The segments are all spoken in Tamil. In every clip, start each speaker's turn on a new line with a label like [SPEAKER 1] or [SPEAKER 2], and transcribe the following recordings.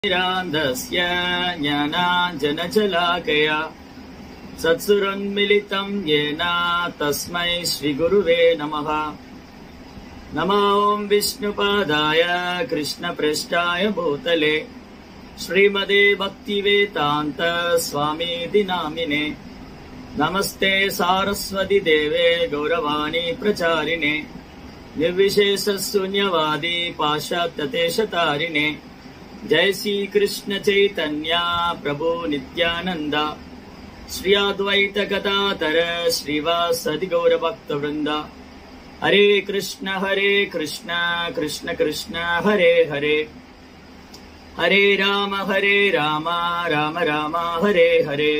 [SPEAKER 1] निरान्धस्य ज्ञानाञ्जनशलाकया सत्सुरन्मिलितं येन तस्मै श्रीगुरुवे नमः नमो ॐ विष्णुपादाय कृष्णपृष्ठाय भूतले श्रीमदे भक्तिवेदान्त स्वामीति नामिने नमस्ते सारस्वति देवे गौरवाणी प्रचारिणे निर्विशेषशून्यवादी पाश्चात्यदेशतारिणे जय श्री कृष्ण चैतन्य प्रभु नित्यानंद श्री अद्वैत गदाधर श्रीवासदि गौर भक्त वृंद हरे कृष्ण हरे कृष्ण कृष्ण कृष्ण हरे हरे हरे राम हरे राम राम राम हरे हरे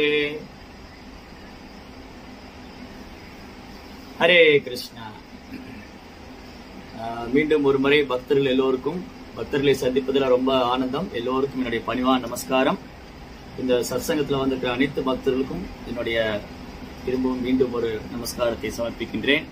[SPEAKER 1] ஹரே கிருஷ்ணா ஆஹ் மீண்டும் ஒரு முறை பக்தர்கள் எல்லோருக்கும் பக்தர்களை சந்திப்பதில் ரொம்ப ஆனந்தம் எல்லோருக்கும் என்னுடைய பணிவான நமஸ்காரம் இந்த சத்சங்கத்தில் வந்திருக்கிற அனைத்து பக்தர்களுக்கும் என்னுடைய திரும்பவும் மீண்டும் ஒரு நமஸ்காரத்தை சமர்ப்பிக்கின்றேன்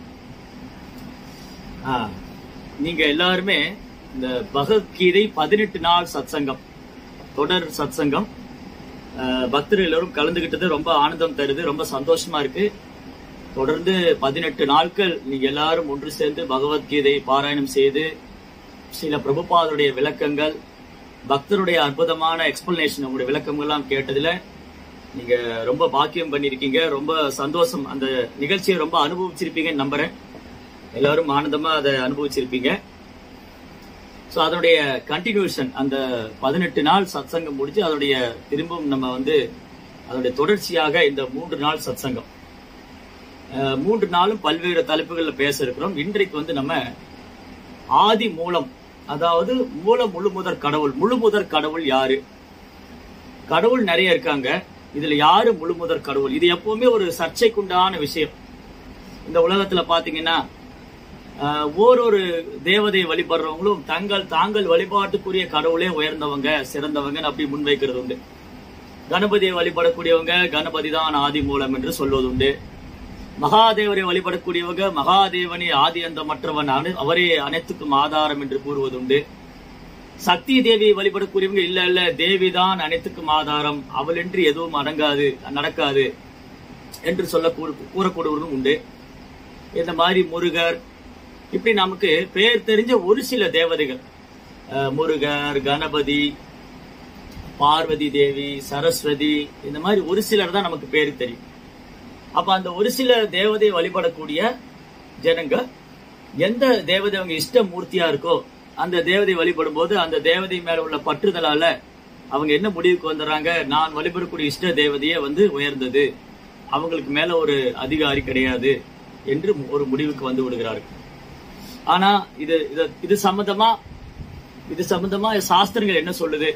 [SPEAKER 1] ஆஹ் நீங்க எல்லாருமே இந்த பகவத்கீதை பதினெட்டு நாள் சத்சங்கம் தொடர் சத்சங்கம் ஆஹ் பக்தர்கள் எல்லாரும் கலந்துகிட்டது ரொம்ப ஆனந்தம் தருது ரொம்ப சந்தோஷமா இருக்கு தொடர்ந்து பதினெட்டு நாட்கள் நீங்க எல்லாரும் ஒன்று சேர்ந்து பகவத்கீதை பாராயணம் செய்து சில பிரபுபாதருடைய விளக்கங்கள் பக்தருடைய அற்புதமான எக்ஸ்பிளனேஷன் உங்களுடைய விளக்கங்கள்லாம் கேட்டதுல நீங்க ரொம்ப பாக்கியம் பண்ணிருக்கீங்க ரொம்ப சந்தோஷம் அந்த நிகழ்ச்சியை ரொம்ப அனுபவிச்சிருப்பீங்கன்னு நம்புறேன் எல்லாரும் ஆனந்தமா அதை அனுபவிச்சிருப்பீங்க ஸோ அதனுடைய கண்டினியூஷன் அந்த பதினெட்டு நாள் சத்சங்கம் முடிச்சு அதனுடைய திரும்பவும் நம்ம வந்து அதனுடைய தொடர்ச்சியாக இந்த மூன்று நாள் சத்சங்கம் அஹ் மூன்று நாளும் பல்வேறு தலைப்புகள்ல பேச இருக்கிறோம் இன்றைக்கு வந்து நம்ம ஆதி மூலம் அதாவது மூல முழுமுதற் கடவுள் முழுமுதற் கடவுள் யாரு கடவுள் நிறைய இருக்காங்க இதுல யாரு முழுமுதற் கடவுள் இது எப்பவுமே ஒரு சர்ச்சைக்குண்டான விஷயம் இந்த உலகத்துல பாத்தீங்கன்னா ஆஹ் ஓரொரு தேவதை வழிபடுறவங்களும் தங்கள் தாங்கள் வழிபாட்டுக்குரிய கடவுளே உயர்ந்தவங்க சிறந்தவங்கன்னு அப்படி முன்வைக்கிறது உண்டு கணபதியை வழிபடக்கூடியவங்க கணபதி தான் ஆதி மூலம் என்று சொல்வது உண்டு மகாதேவரை வழிபடக்கூடியவங்க மகாதேவனே ஆதி அந்த மற்றவன் அனு அவரே அனைத்துக்கும் ஆதாரம் என்று கூறுவதுண்டு சக்தி தேவியை வழிபடக்கூடியவங்க இல்ல இல்ல தேவிதான் அனைத்துக்கும் ஆதாரம் அவளின்றி எதுவும் அடங்காது நடக்காது என்று சொல்ல கூறு- கூறக்கூடியவரும் உண்டு இந்த மாதிரி முருகர் இப்படி நமக்கு பெயர் தெரிஞ்ச ஒரு சில தேவதைகள் அஹ், முருகர் கணபதி பார்வதி தேவி சரஸ்வதி இந்த மாதிரி ஒரு சிலர் தான் நமக்கு பேரு தெரியும் அப்ப அந்த ஒரு சில தேவதையை வழிபடக்கூடிய ஜனங்க எந்த தேவதை அவங்க இஷ்ட மூர்த்தியா இருக்கோ அந்த தேவதை வழிபடும் போது அந்த தேவதை மேல உள்ள பற்றுதலால அவங்க என்ன முடிவுக்கு வந்துடுறாங்க நான் வழிபடக்கூடிய இஷ்ட தேவதையே வந்து உயர்ந்தது அவங்களுக்கு மேல ஒரு அதிகாரி கிடையாது என்று ஒரு முடிவுக்கு வந்து விடுகிறார்கள் ஆனா இது இது- இது சம்பந்தமா இது சம்பந்தமா சாஸ்திரங்கள் என்ன சொல்லுது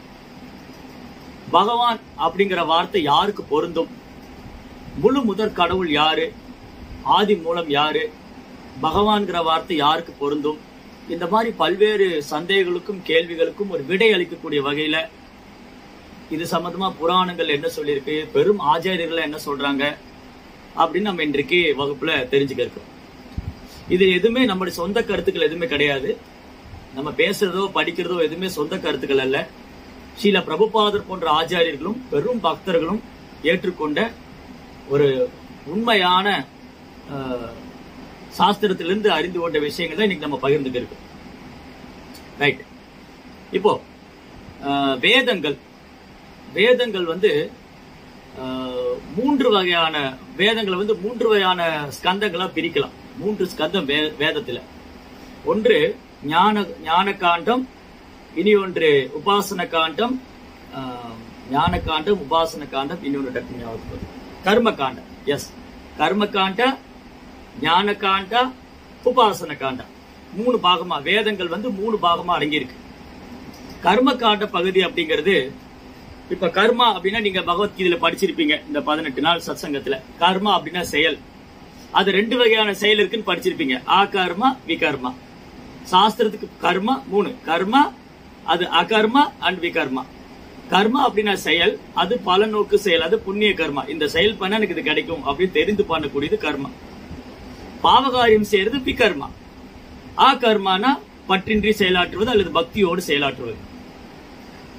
[SPEAKER 1] பகவான் அப்படிங்கிற வார்த்தை யாருக்கு பொருந்தும் முழு முதற் கடவுள் யாரு ஆதி மூலம் யாரு பகவான்கிற வார்த்தை யாருக்கு பொருந்தும் இந்த மாதிரி பல்வேறு சந்தேகங்களுக்கும் கேள்விகளுக்கும் ஒரு விடை அளிக்கக்கூடிய வகையில இது சம்பந்தமா புராணங்கள் என்ன சொல்லியிருக்கு பெரும் ஆச்சாரியர்கள் என்ன சொல்றாங்க அப்படின்னு நம்ம இன்றைக்கு வகுப்புல தெரிஞ்சுக்க இருக்கோம் இது எதுவுமே நம்முடைய சொந்த கருத்துக்கள் எதுவுமே கிடையாது நம்ம பேசுறதோ படிக்கிறதோ எதுவுமே சொந்த கருத்துக்கள் அல்ல ஸ்ரீல பிரபுபாதர் போன்ற ஆச்சாரியர்களும் பெரும் பக்தர்களும் ஏற்றுக்கொண்ட ஒரு உண்மையான அஹ், சாஸ்திரத்திலிருந்து அறிந்து கொண்ட விஷயங்கள் தான் இன்னைக்கு நம்ம பகிர்ந்துக்க இருக்கோம் ரைட் இப்போ அஹ், வேதங்கள் வேதங்கள் வந்து அஹ், மூன்று வகையான வேதங்களை வந்து மூன்று வகையான ஸ்கந்தங்களா பிரிக்கலாம் மூன்று ஸ்கந்தம் வே- வேதத்துல ஒன்று ஞான ஞான காண்டம் இனி ஒன்று உபாசன காண்டம் ஆஹ், ஞான காண்டம் உபாசன காண்டம் இன்னொன்று டக்கு ஞாபகத்துக்கு வருது. கர்ம காண்டம் எஸ் கர்ம காண்ட ஞான காண்ட உபாசன காண்டம் மூணு பாகமா வேதங்கள் வந்து மூணு பாகமா அடங்கியிருக்கு கர்ம காண்ட பகுதி அப்படிங்கிறது இப்ப கர்மா அப்படின்னா நீங்க பகவத்கீதையில படிச்சிருப்பீங்க இந்த பதினெட்டு நாள் சத்சங்கத்துல கர்மா அப்படின்னா செயல் அது ரெண்டு வகையான செயல் இருக்குன்னு படிச்சிருப்பீங்க ஆ கர்மா விகர்மா சாஸ்திரத்துக்கு கர்மா மூணு கர்மா அது அகர்மா அண்ட் விகர்மா கர்மா அப்படின்னா செயல் அது பலநோக்கு செயல் அது புண்ணிய கர்மா இந்த செயல் பண்ண எனக்கு இது கிடைக்கும் அப்படின்னு தெரிந்து பண்ணக்கூடியது கர்மா பாவகாரியம் செய்யறது விகர்மா ஆ கர்மானா பற்றின்றி செயலாற்றுவது அல்லது பக்தியோடு செயலாற்றுவது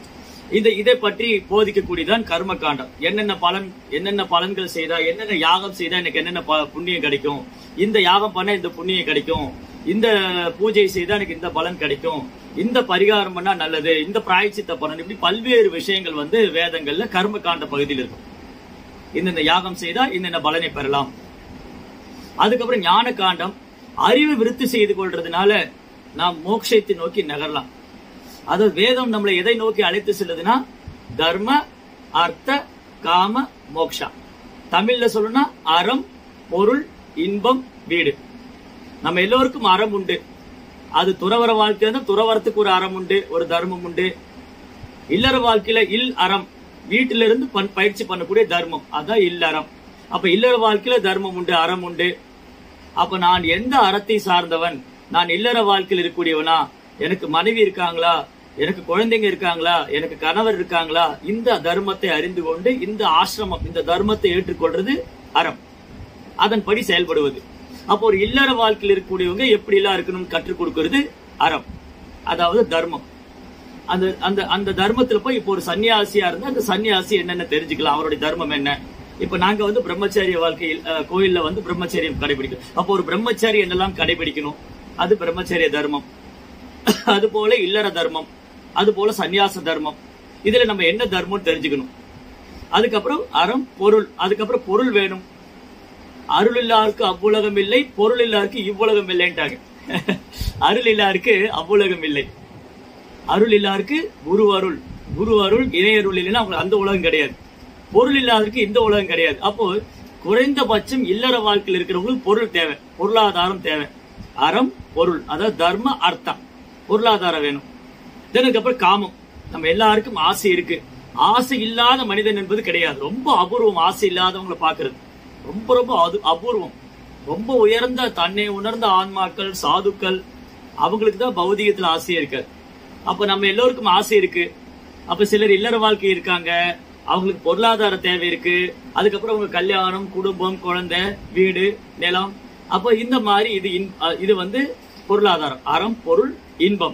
[SPEAKER 1] இந்த இதை பற்றி போதிக்கக்கூடியதான் கர்ம காண்டம் என்னென்ன பலன் என்னென்ன பலன்கள் செய்தா என்னென்ன யாகம் செய்தா எனக்கு என்னென்ன ப- புண்ணியம் கிடைக்கும் இந்த யாகம் பண்ண இந்த புண்ணியம் கிடைக்கும் இந்த பூஜை செய்தா எனக்கு இந்த பலன் கிடைக்கும் இந்த பரிகாரம் பண்ணா நல்லது இந்த பிராயச்சித்த பலன் இப்படி பல்வேறு விஷயங்கள் வந்து வேதங்கள்ல கர்ம காண்ட பகுதியில் இருக்கும் இந்தந்த யாகம் செய்தா இந்தந்த பலனை பெறலாம் அதுக்கப்புறம் ஞான காண்டம் அறிவு விருத்தி செய்து கொள்றதுனால நாம் மோட்சத்தை நோக்கி நகரலாம் அது வேதம் நம்மளை எதை நோக்கி அழைத்து செல்லுதுன்னா தர்ம அர்த்த காம மோக்ஷா தமிழ்ல சொல்லணும்னா அறம் பொருள் இன்பம் வீடு நம்ம எல்லோருக்கும் அறம் உண்டு அது துறவர வாழ்க்கையில துறவரத்துக்கு ஒரு அறம் உண்டு ஒரு தர்மம் உண்டு இல்லற வாழ்க்கையில இல் அறம் வீட்டில இருந்து பண்- பயிற்சி பண்ணக்கூடிய தர்மம் அதான் இல்லறம் அப்ப இல்லற வாழ்க்கையில தர்மம் உண்டு அறம் உண்டு அப்ப நான் எந்த அறத்தை சார்ந்தவன் நான் இல்லற வாழ்க்கையில் இருக்கக்கூடியவனா எனக்கு மனைவி இருக்காங்களா எனக்கு குழந்தைங்க இருக்காங்களா எனக்கு கணவர் இருக்காங்களா இந்த தர்மத்தை அறிந்து கொண்டு இந்த ஆசிரமம் இந்த தர்மத்தை ஏற்றுக்கொள்றது அறம் அதன்படி செயல்படுவது அப்போ ஒரு இல்லற வாழ்க்கையில் இருக்கக்கூடியவங்க எப்படி எல்லாம் இருக்கணும்னு கற்றுக் கொடுக்கிறது அறம் அதாவது தர்மம் அந்த அந்த அந்த தர்மத்துல போய் இப்போ ஒரு சன்னியாசியா இருந்தா அந்த சன்னியாசி என்னென்ன தெரிஞ்சுக்கலாம் அவருடைய தர்மம் என்ன இப்ப நாங்க வந்து பிரம்மச்சரிய வாழ்க்கையில் அஹ், கோயில்ல வந்து பிரம்மச்சரியம் கடைபிடிக்கணும் அப்போ ஒரு பிரம்மச்சாரி என்னெல்லாம் கடைபிடிக்கணும் அது பிரம்மச்சரிய தர்மம் அது போல இல்லற தர்மம் அது போல சந்நியாச தர்மம் இதுல நம்ம என்ன தர்மம் தெரிஞ்சுக்கணும் அதுக்கப்புறம் அறம் பொருள் அதுக்கப்புறம் பொருள் வேணும் அருள் இல்லாருக்கு அவ்வுலகம் இல்லை பொருள் இல்லாருக்கு இவ்வுலகம் இல்லைன்ட்டாங்க அருள் இல்லாருக்கு அவ்வுலகம் இல்லை அருள் இல்லாருக்கு குரு அருள் குரு அருள் இணையருள் இல்லைன்னா அவங்களுக்கு அந்த உலகம் கிடையாது பொருள் இல்லாதருக்கு இந்த உலகம் கிடையாது அப்போ குறைந்தபட்சம் இல்லற வாழ்க்கையில் இருக்கிறவங்களுக்கு பொருள் தேவை பொருளாதாரம் தேவை அறம் பொருள் அதாவது தர்ம அர்த்தம் பொருளாதாரம் வேணும் Then அதுக்கப்புறம் காமம் நம்ம எல்லாருக்கும் ஆசை இருக்கு ஆசை இல்லாத மனிதன் என்பது கிடையாது ரொம்ப அபூர்வம் ஆசை இல்லாதவங்களை பாக்குறது ரொம்ப ரொம்ப அது அபூர்வம் ரொம்ப உயர்ந்த தன்னை உணர்ந்த ஆன்மாக்கள் சாதுக்கள் அவங்களுக்கு தான் பௌதிகத்துல ஆசையே இருக்காது அப்ப நம்ம எல்லோருக்கும் ஆசை இருக்கு அப்ப சிலர் இல்லற வாழ்க்கை இருக்காங்க அவங்களுக்கு பொருளாதார தேவை இருக்கு அதுக்கப்புறம் அவங்க கல்யாணம் குடும்பம் குழந்தை வீடு நிலம் அப்ப இந்த மாதிரி இது இன்- அஹ் இது வந்து பொருளாதாரம் அறம் பொருள் இன்பம்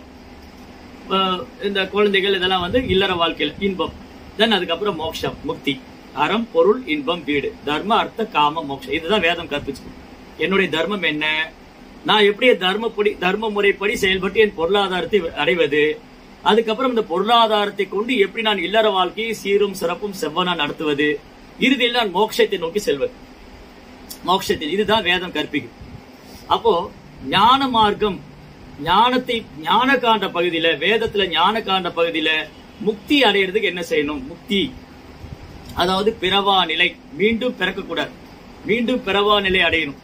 [SPEAKER 1] அஹ் இந்த குழந்தைகள் இதெல்லாம் வந்து இல்லற வாழ்க்கையில இன்பம் தென் அதுக்கப்புறம் மோட்சம் முக்தி அறம் பொருள் இன்பம் வீடு தர்ம அர்த்த காம மோட்சம் இதுதான் வேதம் கற்பிச்சு என்னுடைய தர்மம் என்ன நான் எப்படி என் தர்மப்படி தர்ம முறைப்படி செயல்பட்டு என் பொருளாதாரத்தை அடைவது அதுக்கப்புறம் இந்த பொருளாதாரத்தை கொண்டு எப்படி நான் இல்லற வாழ்க்கையை சீரும் சிறப்பும் செவ்வனா நடத்துவது இறுதியில் நான் மோட்சத்தை நோக்கி செல்வது மோட்சத்தில் இதுதான் வேதம் கற்பிக்கும் அப்போ ஞான மார்க்கம் ஞானத்தை ஞான காண்ட பகுதியில வேதத்துல ஞான காண்ட பகுதியில முக்தி அடையிறதுக்கு என்ன செய்யணும் முக்தி அதாவது பிறவா நிலை மீண்டும் பிறக்கக்கூடாது மீண்டும் பிறவா நிலை அடையணும்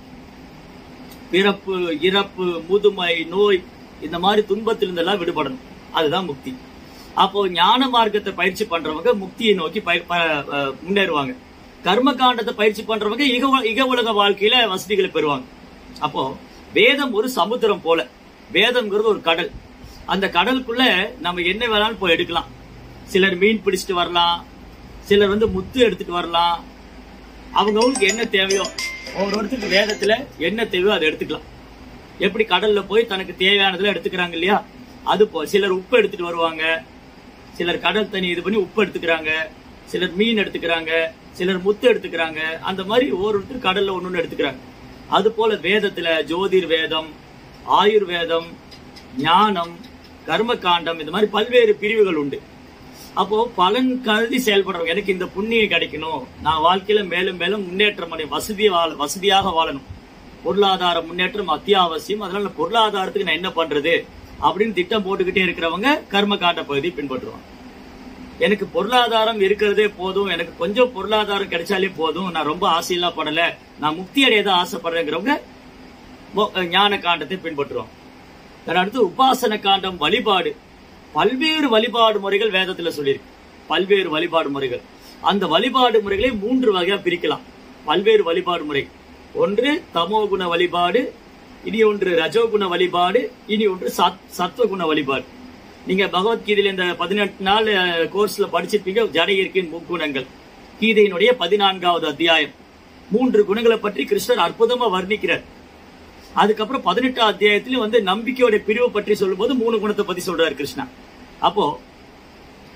[SPEAKER 1] பிறப்பு இறப்பு முதுமை நோய் இந்த மாதிரி துன்பத்திலிருந்தெல்லாம் விடுபடணும் அதுதான் முக்தி அப்போ ஞான மார்க்கத்தை பயிற்சி பண்றவங்க முக்தியை நோக்கி பய- ப- அஹ் முன்னேறுவாங்க கர்ம காண்டத்தை பயிற்சி பண்றவங்க இக உல- இக உலக வாழ்க்கையில வசதிகளை பெறுவாங்க அப்போ வேதம் ஒரு சமுத்திரம் போல வேதம்ங்கிறது ஒரு கடல் அந்த கடலுக்குள்ள நம்ம என்ன வேணாலும் போய் எடுக்கலாம் சிலர் மீன் பிடிச்சிட்டு வரலாம் சிலர் வந்து முத்து எடுத்துட்டு வரலாம் அவங்கவுங்களுக்கு என்ன தேவையோ ஒவ்வொருத்தருக்கு வேதத்துல என்ன தேவையோ அதை எடுத்துக்கலாம் எப்படி கடல்ல போய் தனக்கு தேவையானதுல எடுத்துக்கிறாங்க இல்லையா அது போ சிலர் உப்பு எடுத்துட்டு வருவாங்க சிலர் கடல் தண்ணி இது பண்ணி உப்பு எடுத்துக்கிறாங்க சிலர் மீன் எடுத்துக்கிறாங்க சிலர் முத்து எடுத்துக்கிறாங்க அந்த மாதிரி ஒவ்வொருத்தர் கடல்ல ஒண்ணு ஒண்ணு எடுத்துக்கிறாங்க அது போல வேதத்துல ஜோதிர் வேதம் ஆயுர்வேதம் ஞானம் கர்ம காண்டம் இந்த மாதிரி பல்வேறு பிரிவுகள் உண்டு அப்போ பலன் கருதி செயல்படுறவங்க எனக்கு இந்த புண்ணியம் கிடைக்கணும் நான் வாழ்க்கையில மேலும் மேலும் முன்னேற்றம் அடைய வசதி வாழ வசதியாக வாழணும் பொருளாதார முன்னேற்றம் அத்தியாவசியம் அதனால நான் பொருளாதாரத்துக்கு நான் என்ன பண்றது அப்படின்னு திட்டம் போட்டுக்கிட்டே இருக்கிறவங்க கர்ம காண்ட பகுதியை பின்பற்றுவாங்க எனக்கு பொருளாதாரம் இருக்கிறதே போதும் எனக்கு கொஞ்சம் பொருளாதாரம் கிடைச்சாலே போதும் நான் ரொம்ப ஆசையெல்லாம் படல நான் முக்தி அடைய தான் ஆசைப்படுறேங்கிறவங்க மோ- ஞான காண்டத்தை பின்பற்றுவாங்க அதன் அடுத்து உபாசன காண்டம் வழிபாடு பல்வேறு வழிபாடு முறைகள் வேதத்துல சொல்லியிருக்கு பல்வேறு வழிபாடு முறைகள் அந்த வழிபாடு முறைகளை மூன்று வகையா பிரிக்கலாம் பல்வேறு வழிபாடு முறை ஒன்று தமோகுண வழிபாடு இனி ஒன்று ரஜோகுண வழிபாடு இனி ஒன்று சத் சத்வகுண வழிபாடு நீங்க பகவத்கீதையில இந்த பதினெட்டு நாள் அஹ், கோர்ஸ்ல படிச்சிருப்பீங்க ஜடையிற்கின் முக்குணங்கள் கீதையினுடைய பதினான்காவது அத்தியாயம் மூன்று குணங்களை பற்றி கிருஷ்ணர் அற்புதமா வர்ணிக்கிறார் அதுக்கப்புறம் பதினெட்டாம் அத்தியாயத்திலும் வந்து நம்பிக்கையோட பிரிவு பற்றி சொல்லும்போது மூணு குணத்தை பத்தி சொல்றாரு கிருஷ்ணா அப்போ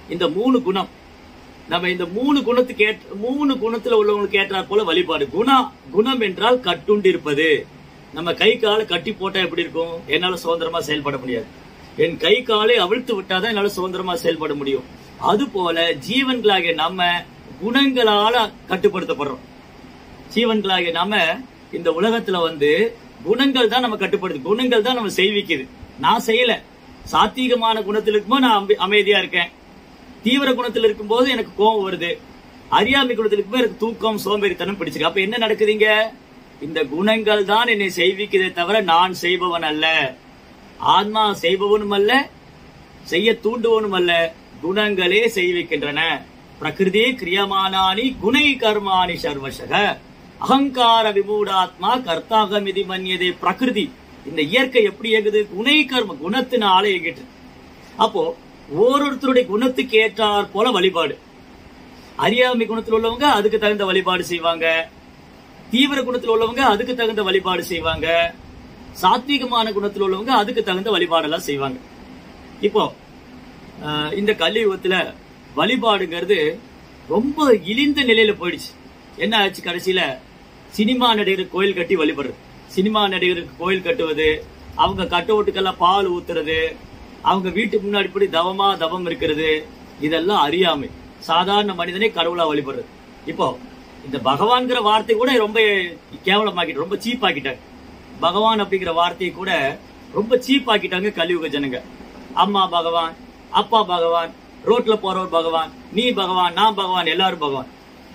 [SPEAKER 1] இந்த மூணு குணம் நம்ம இந்த மூணு குணத்துக்கு ஏற்ற மூணு குணத்துல உள்ளவங்களுக்கு ஏற்றாற் போல வழிபாடு குணா குணம் என்றால் கட்டுண்டு இருப்பது நம்ம கை காலை கட்டி போட்டா எப்படி இருக்கும் என்னால சுதந்திரமா செயல்பட முடியாது என் கை காலை அவிழ்த்து விட்டாதான் என்னால சுதந்திரமா செயல்பட முடியும் அது போல ஜீவன்களாகிய நம்ம குணங்களால கட்டுப்படுத்தப்படுறோம் ஜீவன்களாகிய நாம இந்த உலகத்துல வந்து குணங்கள் தான் நம்ம கட்டுப்படுது குணங்கள் தான் நம்ம செய்விக்குது நான் செய்யல சாத்வீகமான குணத்தில் இருக்கும்போது நான் அம்பி- அமைதியா இருக்கேன் தீவிர குணத்தில் இருக்கும்போது எனக்கு கோபம் வருது அறியாமை குணத்தில் இருக்கும்போது எனக்கு தூக்கம் சோம்பேறித்தனம் பிடிச்சிருக்கு அப்ப என்ன நடக்குதுங்க இந்த குணங்கள் தான் என்னை செய்விக்கிறதே தவிர நான் செய்பவன் அல்ல ஆன்மா செய்பவனும் அல்ல செய்ய தூண்டுவனும் அல்ல குணங்களே செய்விக்கின்றன பிரகிருதி கிரியமானானி குணை கர்மாணி சர்வசக அகங்கார விமூடாத்மா கர்த்தாகமிதி மன்யதே பிரகிருதி இந்த இயற்கை எப்படி இயங்குது குணை கர்ம குணத்தினால இயங்கிட்டு அப்போ ஓரொருத்தருடைய குணத்துக்கு ஏற்றாற் போல வழிபாடு அறியாமை குணத்தில் உள்ளவங்க அதுக்கு தகுந்த வழிபாடு செய்வாங்க தீவிர குணத்தில் உள்ளவங்க அதுக்கு தகுந்த வழிபாடு செய்வாங்க சாத்வீகமான குணத்தில் உள்ளவங்க அதுக்கு தகுந்த வழிபாடெல்லாம் செய்வாங்க இப்போ ஆஹ், இந்த கலியுகத்துல வழிபாடுங்கிறது ரொம்ப இழிந்த நிலையில போயிடுச்சு என்ன ஆச்சு கடைசியில சினிமா நடிகருக்கு கோயில் கட்டி வழிபடுறது சினிமா நடிகருக்கு கோயில் கட்டுவது அவங்க கட்டோட்டுக்கெல்லாம் பால் ஊத்துறது அவங்க வீட்டுக்கு முன்னாடி போய் தவமா தவம் இருக்கிறது இதெல்லாம் அறியாமை சாதாரண மனிதனே கடவுளா வழிபடுறது இப்போ இந்த பகவான்கிற வார்த்தை கூட ரொம்ப கேவலமாக்கிட்டு ரொம்ப சீப் ஆக்கிட்டாங்க பகவான் அப்படிங்கிற வார்த்தையை கூட ரொம்ப சீப் ஆக்கிட்டாங்க கலியுக ஜனங்க அம்மா பகவான் அப்பா பகவான் ரோட்ல போறவர் பகவான் நீ பகவான் நான் பகவான் எல்லாரும் பகவான்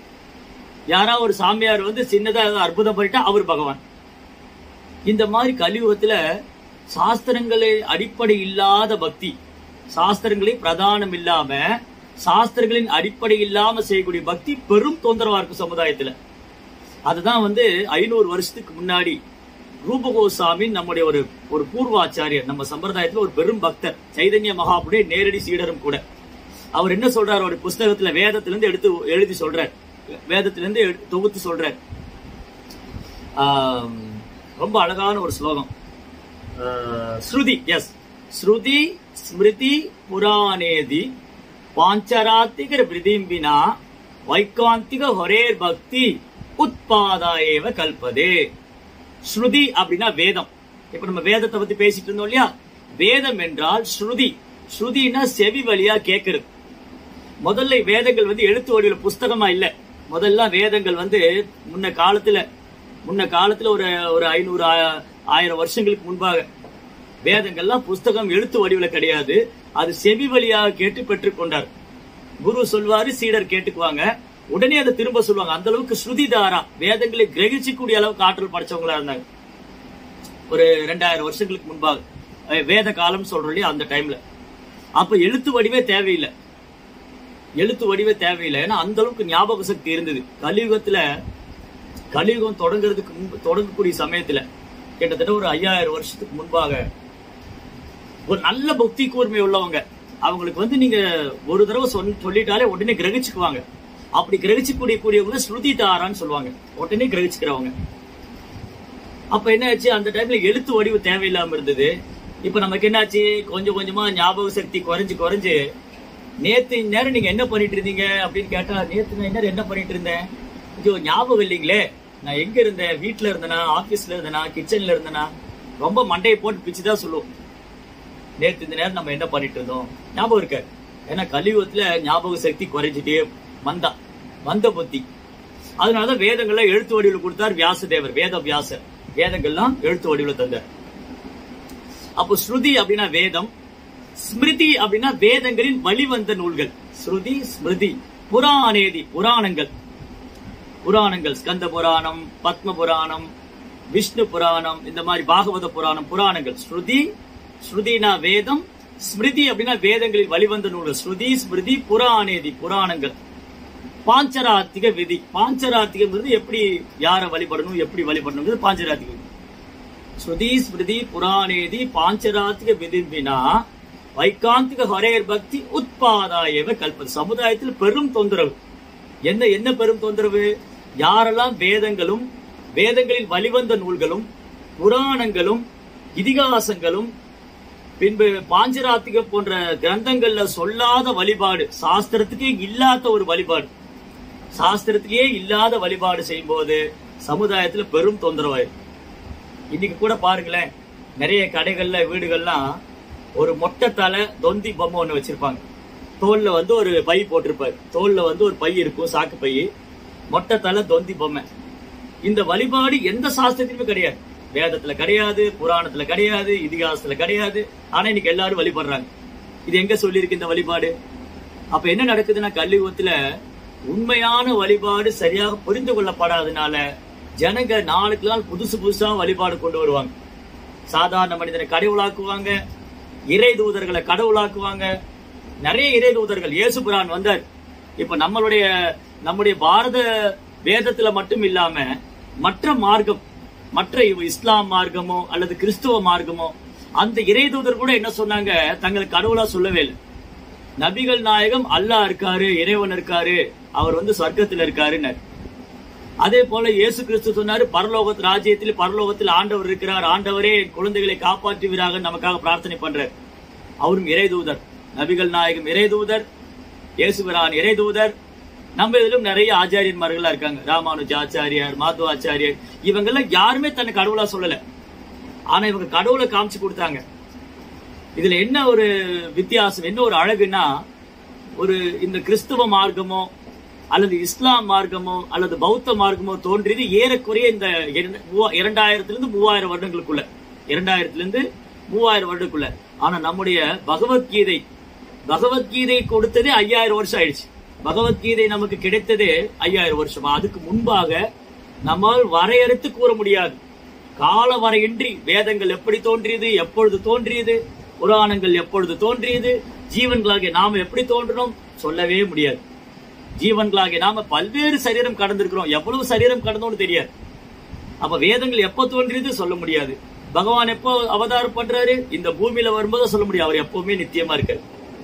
[SPEAKER 1] யாராவது ஒரு சாமியார் வந்து சின்னதா ஏதாவது அற்புதம் பண்ணிட்டா அவர் பகவான் இந்த மாதிரி கலியுகத்துல சாஸ்திரங்களே அடிப்படை இல்லாத பக்தி சாஸ்திரங்களே பிரதானம் இல்லாம சாஸ்திரங்களின் அடிப்படை இல்லாம செய்யக்கூடிய பக்தி பெரும் தொந்தரவா இருக்கும் சமுதாயத்துல அதுதான் வந்து ஐநூறு வருஷத்துக்கு முன்னாடி ரூபகோசாமி நம்முடைய ஒரு ஒரு பூர்வாச்சாரியர் நம்ம சம்பிரதாயத்துல ஒரு பெரும் பக்தர் சைதன்ய மகாபுடைய நேரடி சீடரும் கூட அவர் என்ன சொல்றாரு ஒரு புஸ்தகத்துல வேதத்துல இருந்து எடுத்து எழுதி சொல்றார் வேதத்துல இருந்து எடு- தொகுத்து சொல்றார் ஆம், ரொம்ப அழகான ஒரு ஸ்லோகம் ஆஹ், ஸ்ருதி எஸ் ஸ்ருதி ஸ்மிருதி புராணேதி பாஞ்சராத்திகர் பிரிதிம்பினா வைக்காந்திக ஹொரேர் பக்தி உத்பாதா ஏவ கல்பதே ஸ்ருதி அப்படின்னா வேதம் இப்ப நம்ம வேதத்தை பத்தி பேசிட்டு இருந்தோம் இல்லையா வேதம் என்றால் ஸ்ருதி ஸ்ருதினா செவி வழியா கேட்கறது முதல்ல வேதங்கள் வந்து எழுத்து வடிவில புஸ்தகமா இல்ல முதல்ல வேதங்கள் வந்து முன்ன காலத்துல முன்ன காலத்துல ஒரு ஒரு ஐநூறு ஆ- ஆயிரம் வருஷங்களுக்கு முன்பாக வேதங்கள்லாம் புஸ்தகம் எழுத்து வடிவில கிடையாது அது செவி வழியாக கேட்டு பெற்றுக்கொண்டார் குரு சொல்வாரு சீடர் கேட்டுக்குவாங்க உடனே அதை திரும்ப சொல்லுவாங்க அந்த அளவுக்கு ஸ்ருதிதாரா வேதங்களை கிரகிச்சிக்கூடிய அளவுக்கு ஆற்றல் படைச்சவங்களா இருந்தாங்க ஒரு ரெண்டாயிரம் வருஷங்களுக்கு முன்பாக அஹ் வேத காலம் சொல்றோம் இல்லையா அந்த டைம்ல அப்ப எழுத்து வடிவே தேவையில்லை எழுத்து வடிவே தேவையில்லை ஏன்னா அந்த அளவுக்கு ஞாபக சக்தி இருந்தது கலியுகத்துல கலியுகம் தொடங்குறதுக்கு முன்பு தொடங்கக்கூடிய சமயத்துல கிட்டத்தட்ட ஒரு ஐயாயிரம் வருஷத்துக்கு முன்பாக ஒரு நல்ல பக்தி கூர்மை உள்ளவங்க அவங்களுக்கு வந்து நீங்க ஒரு தடவை சொல் சொல்லிட்டாலே உடனே கிரகிச்சுக்குவாங்க அப்படி கிரகிச்சுக்கூடிய கூடியவங்க ஸ்ருதி தாரான்னு சொல்லுவாங்க உடனே கிரகிச்சுக்கிறவங்க அப்ப என்ன ஆச்சு அந்த டைம்ல எழுத்து வடிவு தேவையில்லாம இருந்தது இப்ப நமக்கு என்னாச்சு கொஞ்சம் கொஞ்சமா ஞாபக சக்தி குறைஞ்சு குறைஞ்சு நேத்து நேரம் நீங்க என்ன பண்ணிட்டு இருந்தீங்க அப்படின்னு கேட்டா நேத்து நான் நேரம் என்ன பண்ணிட்டு இருந்தேன் ஐயோ ஞாபகம் இல்லைங்களே நான் எங்க இருந்தேன் வீட்ல இருந்தேனா ஆபீஸ்ல இருந்தேனா கிச்சன்ல இருந்தேனா ரொம்ப மண்டையை போட்டு பிச்சு தான் சொல்லுவோம் நேத்து இந்த நேரம் நம்ம என்ன பண்ணிட்டு இருந்தோம் ஞாபகம் இருக்க ஏன்னா கலியுகத்துல ஞாபக சக்தி குறைஞ்சிட்டே வந்தா வந்த புத்தி அதனாலதான் வேதங்கள்ல எழுத்து வடிவில் கொடுத்தார் வியாசதேவர் வேத வியாசர் வேதங்கள்லாம் எழுத்து வடிவில் தந்தார் அப்போ ஸ்ருதி அப்படின்னா வேதம் ஸ்மிருதி அப்படின்னா வேதங்களின் வழிவந்த நூல்கள் ஸ்ருதி ஸ்மிருதி புராணேதி புராணங்கள் புராணங்கள் ஸ்கந்த புராணம் பத்ம புராணம் விஷ்ணு புராணம் இந்த மாதிரி பாகவத புராணம் புராணங்கள் ஸ்ருதி ஸ்ருதினா வேதம் ஸ்மிருதி அப்படின்னா வேதங்களில் வழிவந்த நூல்கள் ஸ்ருதி ஸ்மிருதி புராணேதி புராணங்கள் பாஞ்சராத்திக விதி பாஞ்சராத்திகங்கிறது எப்படி யாரை வழிபடணும் எப்படி வழிபடணுங்கிறது பாஞ்சராத்திக விதி ஸ்ருதி ஸ்மிருதி புராணேதி பாஞ்சராத்திக விதிம்பினா வைக்காந்திக ஹரேர் பக்தி உத்பாதாயவ கல்பது சமுதாயத்தில் பெரும் தொந்தரவு என்ன என்ன பெரும் தொந்தரவு யாரெல்லாம் வேதங்களும் வேதங்களில் வழிவந்த நூல்களும் புராணங்களும் இதிகாசங்களும் பின்பு பாஞ்சராத்திக போன்ற கிரந்தங்கள்ல சொல்லாத வழிபாடு சாஸ்திரத்துக்கே இல்லாத ஒரு வழிபாடு சாஸ்திரத்திலேயே இல்லாத வழிபாடு செய்யும்போது சமுதாயத்துல பெரும் தொந்தரவாயிரும் இன்னைக்கு கூட பாருங்களேன் நிறைய கடைகள்ல வீடுகள்லாம் ஒரு மொட்டை தலை தொந்தி பொம்மை ஒண்ணு வச்சிருப்பாங்க தோல்ல வந்து ஒரு பை போட்டிருப்பாரு தோல்ல வந்து ஒரு பை இருக்கும் சாக்கு பை மொட்டை தலை தொந்தி பொம்மை இந்த வழிபாடு எந்த சாஸ்திரத்திலுமே கிடையாது வேதத்துல கிடையாது புராணத்துல கிடையாது இதிகாசத்துல கிடையாது ஆனா இன்னைக்கு எல்லாரும் வழிபடுறாங்க இது எங்க சொல்லியிருக்கு இந்த வழிபாடு அப்ப என்ன நடக்குதுன்னா கலியுகத்துல உண்மையான வழிபாடு சரியாக புரிந்து கொள்ளப்படாதனால ஜனங்க நாளுக்கு நாள் புதுசு புதுசா வழிபாடு கொண்டு வருவாங்க சாதாரண மனிதனை கடவுளாக்குவாங்க இறை தூதர்களை கடவுளாக்குவாங்க நிறைய இறை தூதர்கள் இயேசுபிரான் வந்தார் இப்ப நம்மளுடைய நம்முடைய பாரத வேதத்துல மட்டும் இல்லாம மற்ற மார்க்கம் மற்ற இவ் இஸ்லாம் மார்க்கமோ அல்லது கிறிஸ்துவ மார்க்கமோ அந்த இறை தூதர் கூட என்ன சொன்னாங்க தங்களை கடவுளா சொல்லவே இல்லை நபிகள் நாயகம் அல்லாஹ் இருக்காரு இறைவன் இருக்காரு அவர் வந்து சொர்க்கத்தில் இருக்காருன்னு அதே போல இயேசு கிறிஸ்து சொன்னாரு பரலோகத்து ராஜ்யத்தில் பரலோகத்தில் ஆண்டவர் இருக்கிறார் ஆண்டவரே என் குழந்தைகளை காப்பாற்றுவீராக நமக்காக பிரார்த்தனை பண்றார் அவரும் இறைதூதர் நபிகள் நாயகம் இறைதூதர் இயேசுபிரான் இறைதூதர் நம்ம இதிலும் நிறைய ஆச்சாரியன்மார்கள்லாம் இருக்காங்க ராமானுஜ ஆச்சாரியார் மாதவ ஆச்சாரியர் இவங்கெல்லாம் யாருமே தன்னை கடவுளா சொல்லல ஆனா இவங்க கடவுளை காமிச்சு கொடுத்தாங்க இதுல என்ன ஒரு வித்தியாசம் என்ன ஒரு அழகுன்னா ஒரு இந்த கிறிஸ்துவ மார்க்கமோ அல்லது இஸ்லாம் மார்க்கமோ அல்லது பௌத்த மார்க்கமோ தோன்றியது ஏறக்குறைய இந்த இரண்டு- மூவா- இரண்டாயிரத்துல இருந்து மூவாயிரம் வருடங்களுக்குள்ள இரண்டாயிரத்துல இருந்து மூவாயிரம் வருடத்துக்குள்ள ஆனா நம்முடைய பகவத்கீதை பகவத்கீதை கொடுத்ததே ஐயாயிரம் வருஷம் ஆயிடுச்சு பகவத்கீதை நமக்கு கிடைத்ததே ஐயாயிரம் வருஷம் அதுக்கு முன்பாக நம்மால் வரையறுத்து கூற முடியாது கால வரையின்றி வேதங்கள் எப்படி தோன்றியது எப்பொழுது தோன்றியது புராணங்கள் எப்பொழுது தோன்றியது ஜீவன்களாகிய நாம எப்படி தோன்றினோம் சொல்லவே முடியாது ஜீவன்களாகிய நாம பல்வேறு சரீரம் கடந்திருக்கிறோம் எவ்வளவு சரீரம் கடந்தோம்னு தெரியாது அப்ப வேதங்கள் எப்ப தோன்றியது சொல்ல முடியாது பகவான் எப்போ அவதாரம் பண்றாரு இந்த பூமியில வரும்போது சொல்ல முடியாது அவர் எப்பவுமே நித்தியமா இருக்காரு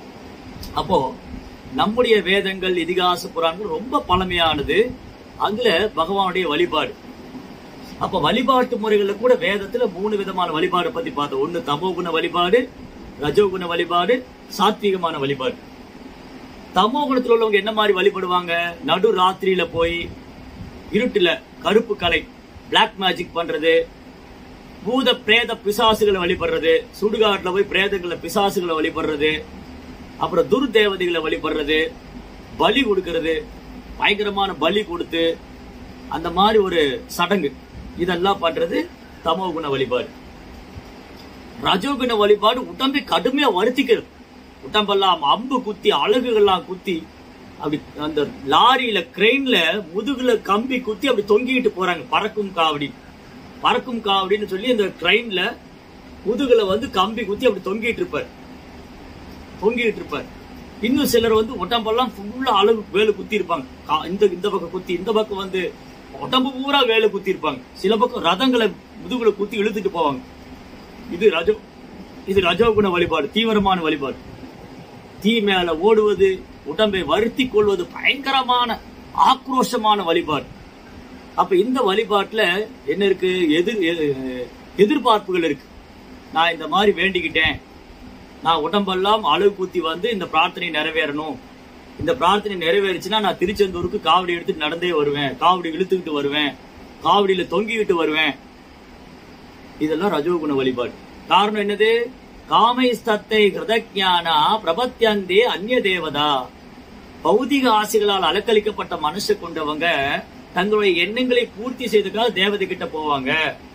[SPEAKER 1] அப்போ நம்முடைய வேதங்கள் இதிகாச புராணங்கள் ரொம்ப பழமையானது அதுல பகவானுடைய வழிபாடு அப்ப வழிபாட்டு முறைகள்ல கூட வேதத்துல மூணு விதமான வழிபாடு பத்தி பார்த்தோம் ஒண்ணு தமோகுண வழிபாடு ரஜோகுண வழிபாடு சாத்வீகமான வழிபாடு தமோ குணத்துல உள்ளவங்க என்ன மாதிரி வழிபடுவாங்க நடு ராத்திரியில போய் இருட்டுல கருப்பு கலை பிளாக் மேஜிக் பண்றது பூத பிரேத பிசாசுகளை வழிபடுறது சுடுகாட்டுல போய் பிரேதங்களை பிசாசுகளை வழிபடுறது அப்புறம் துர்தேவதைகளை வழிபடுறது பலி கொடுக்கறது பயங்கரமான பலி கொடுத்து அந்த மாதிரி ஒரு சடங்கு இதெல்லாம் பண்றது தமோ குண வழிபாடு ரஜோகுண வழிபாடு உடம்பை கடுமையா வருத்திக்கிறது உடம்பெல்லாம் அம்பு குத்தி அழகுகள்லாம் குத்தி அப்படி அந்த லாரியில கிரெயின்ல முதுகுல கம்பி குத்தி அப்படி தொங்கிட்டு போறாங்க பறக்கும் காவடி பறக்கும் காவடின்னு சொல்லி அந்த ட்ரெயின்ல முதுகுல வந்து கம்பி குத்தி அப்படி தொங்கிட்டு இருப்பார் தொங்கிட்டு இருப்பார் இன்னும் சிலர் வந்து உடம்பெல்லாம் ஃபுல்லா அழகு வேலு குத்தி இருப்பாங்க கா- இந்த இந்த பக்கம் குத்தி இந்த பக்கம் வந்து உடம்பு பூரா வேலை குத்தி இருப்பாங்க சில பக்கம் ரதங்களை முதுகுல குத்தி இழுத்துட்டு போவாங்க இது ரஜோ இது ரஜோகுண வழிபாடு தீவிரமான வழிபாடு தீ மேல ஓடுவது உடம்பை வருத்தி கொள்வது பயங்கரமான ஆக்ரோஷமான வழிபாடு அப்ப இந்த வழிபாட்டுல என்ன இருக்கு எதிர் எ- எதிர்பார்ப்புகள் இருக்கு நான் இந்த மாதிரி வேண்டிக்கிட்டேன் நான் உடம்பெல்லாம் அழகு குத்தி வந்து இந்த பிரார்த்தனை நிறைவேறணும் இந்த பிரார்த்தனை நிறைவேறுச்சுன்னா நான் திருச்செந்தூருக்கு காவடி எடுத்துட்டு நடந்தே வருவேன் காவடி இழுத்துக்கிட்டு வருவேன் காவடியில தொங்கிக்கிட்டு வருவேன் இதெல்லாம் ரஜோகுண வழிபாடு காரணம் என்னது காமைஸ்தத்தை கிருதஜானா பிரபத்யந்தே அந்நிய தேவதா பௌதிக ஆசைகளால் அலக்களிக்கப்பட்ட மனசு கொண்டவங்க தங்களுடைய எண்ணங்களை பூர்த்தி செய்துக்காக தேவதை கிட்ட போவாங்க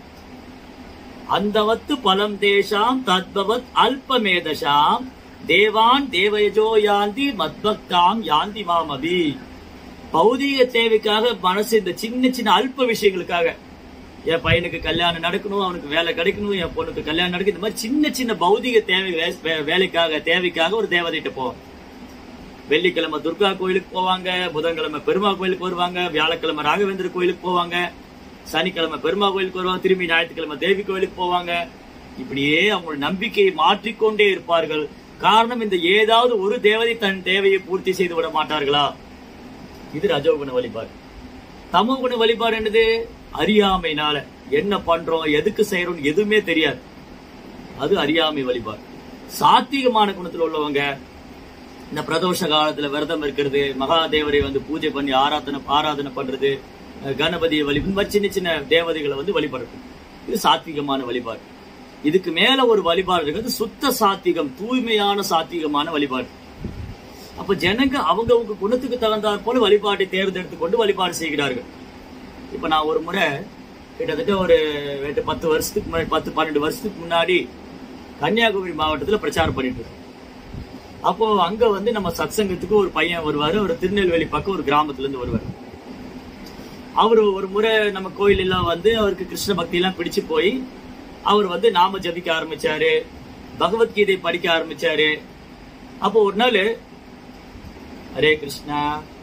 [SPEAKER 1] அந்தவத்து பலம் தேஷாம் தத்பவத் அல்பமேதசாம் தேவான் தேவயஜோ யாந்தி மத்பக்தாம் யாந்தி மாமபி பௌதீக தேவைக்காக மனசு இந்த சின்ன சின்ன அல்ப விஷயங்களுக்காக என் பையனுக்கு கல்யாணம் நடக்கணும் அவனுக்கு வேலை கிடைக்கணும் என் பொண்ணுக்கு கல்யாணம் நடக்கும் இந்த மாதிரி சின்ன சின்ன பௌதிக தேவை வே- வேலைக்காக தேவைக்காக ஒரு தேவதைகிட்ட போவாங்க வெள்ளிக்கிழமை துர்கா கோயிலுக்கு போவாங்க புதன்கிழமை பெருமா கோயிலுக்கு வருவாங்க வியாழக்கிழமை ராகவேந்திர கோயிலுக்கு போவாங்க சனிக்கிழமை பெருமா கோயிலுக்கு வருவாங்க திரும்பி ஞாயிற்றுக்கிழமை தேவி கோயிலுக்கு போவாங்க இப்படியே அவங்களோட நம்பிக்கையை மாற்றிக்கொண்டே இருப்பார்கள் காரணம் இந்த ஏதாவது ஒரு தேவதை தன் தேவையை பூர்த்தி செய்து விட மாட்டார்களா இது ரஜோகுண வழிபாடு தமோகுண வழிபாடு என்னது அறியாமைனால என்ன பண்றோம் எதுக்கு செய்யறோம் எதுவுமே தெரியாது அது அறியாமை வழிபாடு சாத்வீகமான குணத்துல உள்ளவங்க இந்த பிரதோஷ காலத்துல விரதம் இருக்கிறது மகாதேவரை வந்து பூஜை பண்ணி ஆராதனை ஆராதனை பண்றது அஹ் கணபதியை வழி இந்த மாதிரி சின்ன சின்ன தேவதைகளை வந்து வழிபடுறது இது சாத்வீகமான வழிபாடு இதுக்கு மேல ஒரு வழிபாடு இருக்கிறது சுத்த சாத்வீகம் தூய்மையான சாத்வீகமான வழிபாடு அப்ப ஜனங்க அவங்கவங்க குணத்துக்கு தகுந்தாற் போல வழிபாட்டை தேர்ந்தெடுத்து கொண்டு வழிபாடு செய்கிறார்கள் இப்ப நான் ஒரு முறை கிட்டத்தட்ட ஒரு எட்டு பத்து வருஷத்துக்கு முன்னாடி பத்து பன்னெண்டு வருஷத்துக்கு முன்னாடி கன்னியாகுமரி மாவட்டத்துல பிரச்சாரம் பண்ணிட்டு இருக்கோம் அப்போ அங்க வந்து நம்ம சத்சங்கத்துக்கு ஒரு பையன் வருவாரு ஒரு திருநெல்வேலி பக்கம் ஒரு கிராமத்துல இருந்து வருவார் அவர் ஒரு முறை நம்ம கோயில் எல்லாம் வந்து அவருக்கு கிருஷ்ண பக்தி எல்லாம் பிடிச்சு போய் அவர் வந்து நாம ஜபிக்க ஆரம்பிச்சாரு பகவத்கீதை படிக்க ஆரம்பிச்சாரு அப்போ ஒரு நாள் ஹரே கிருஷ்ணா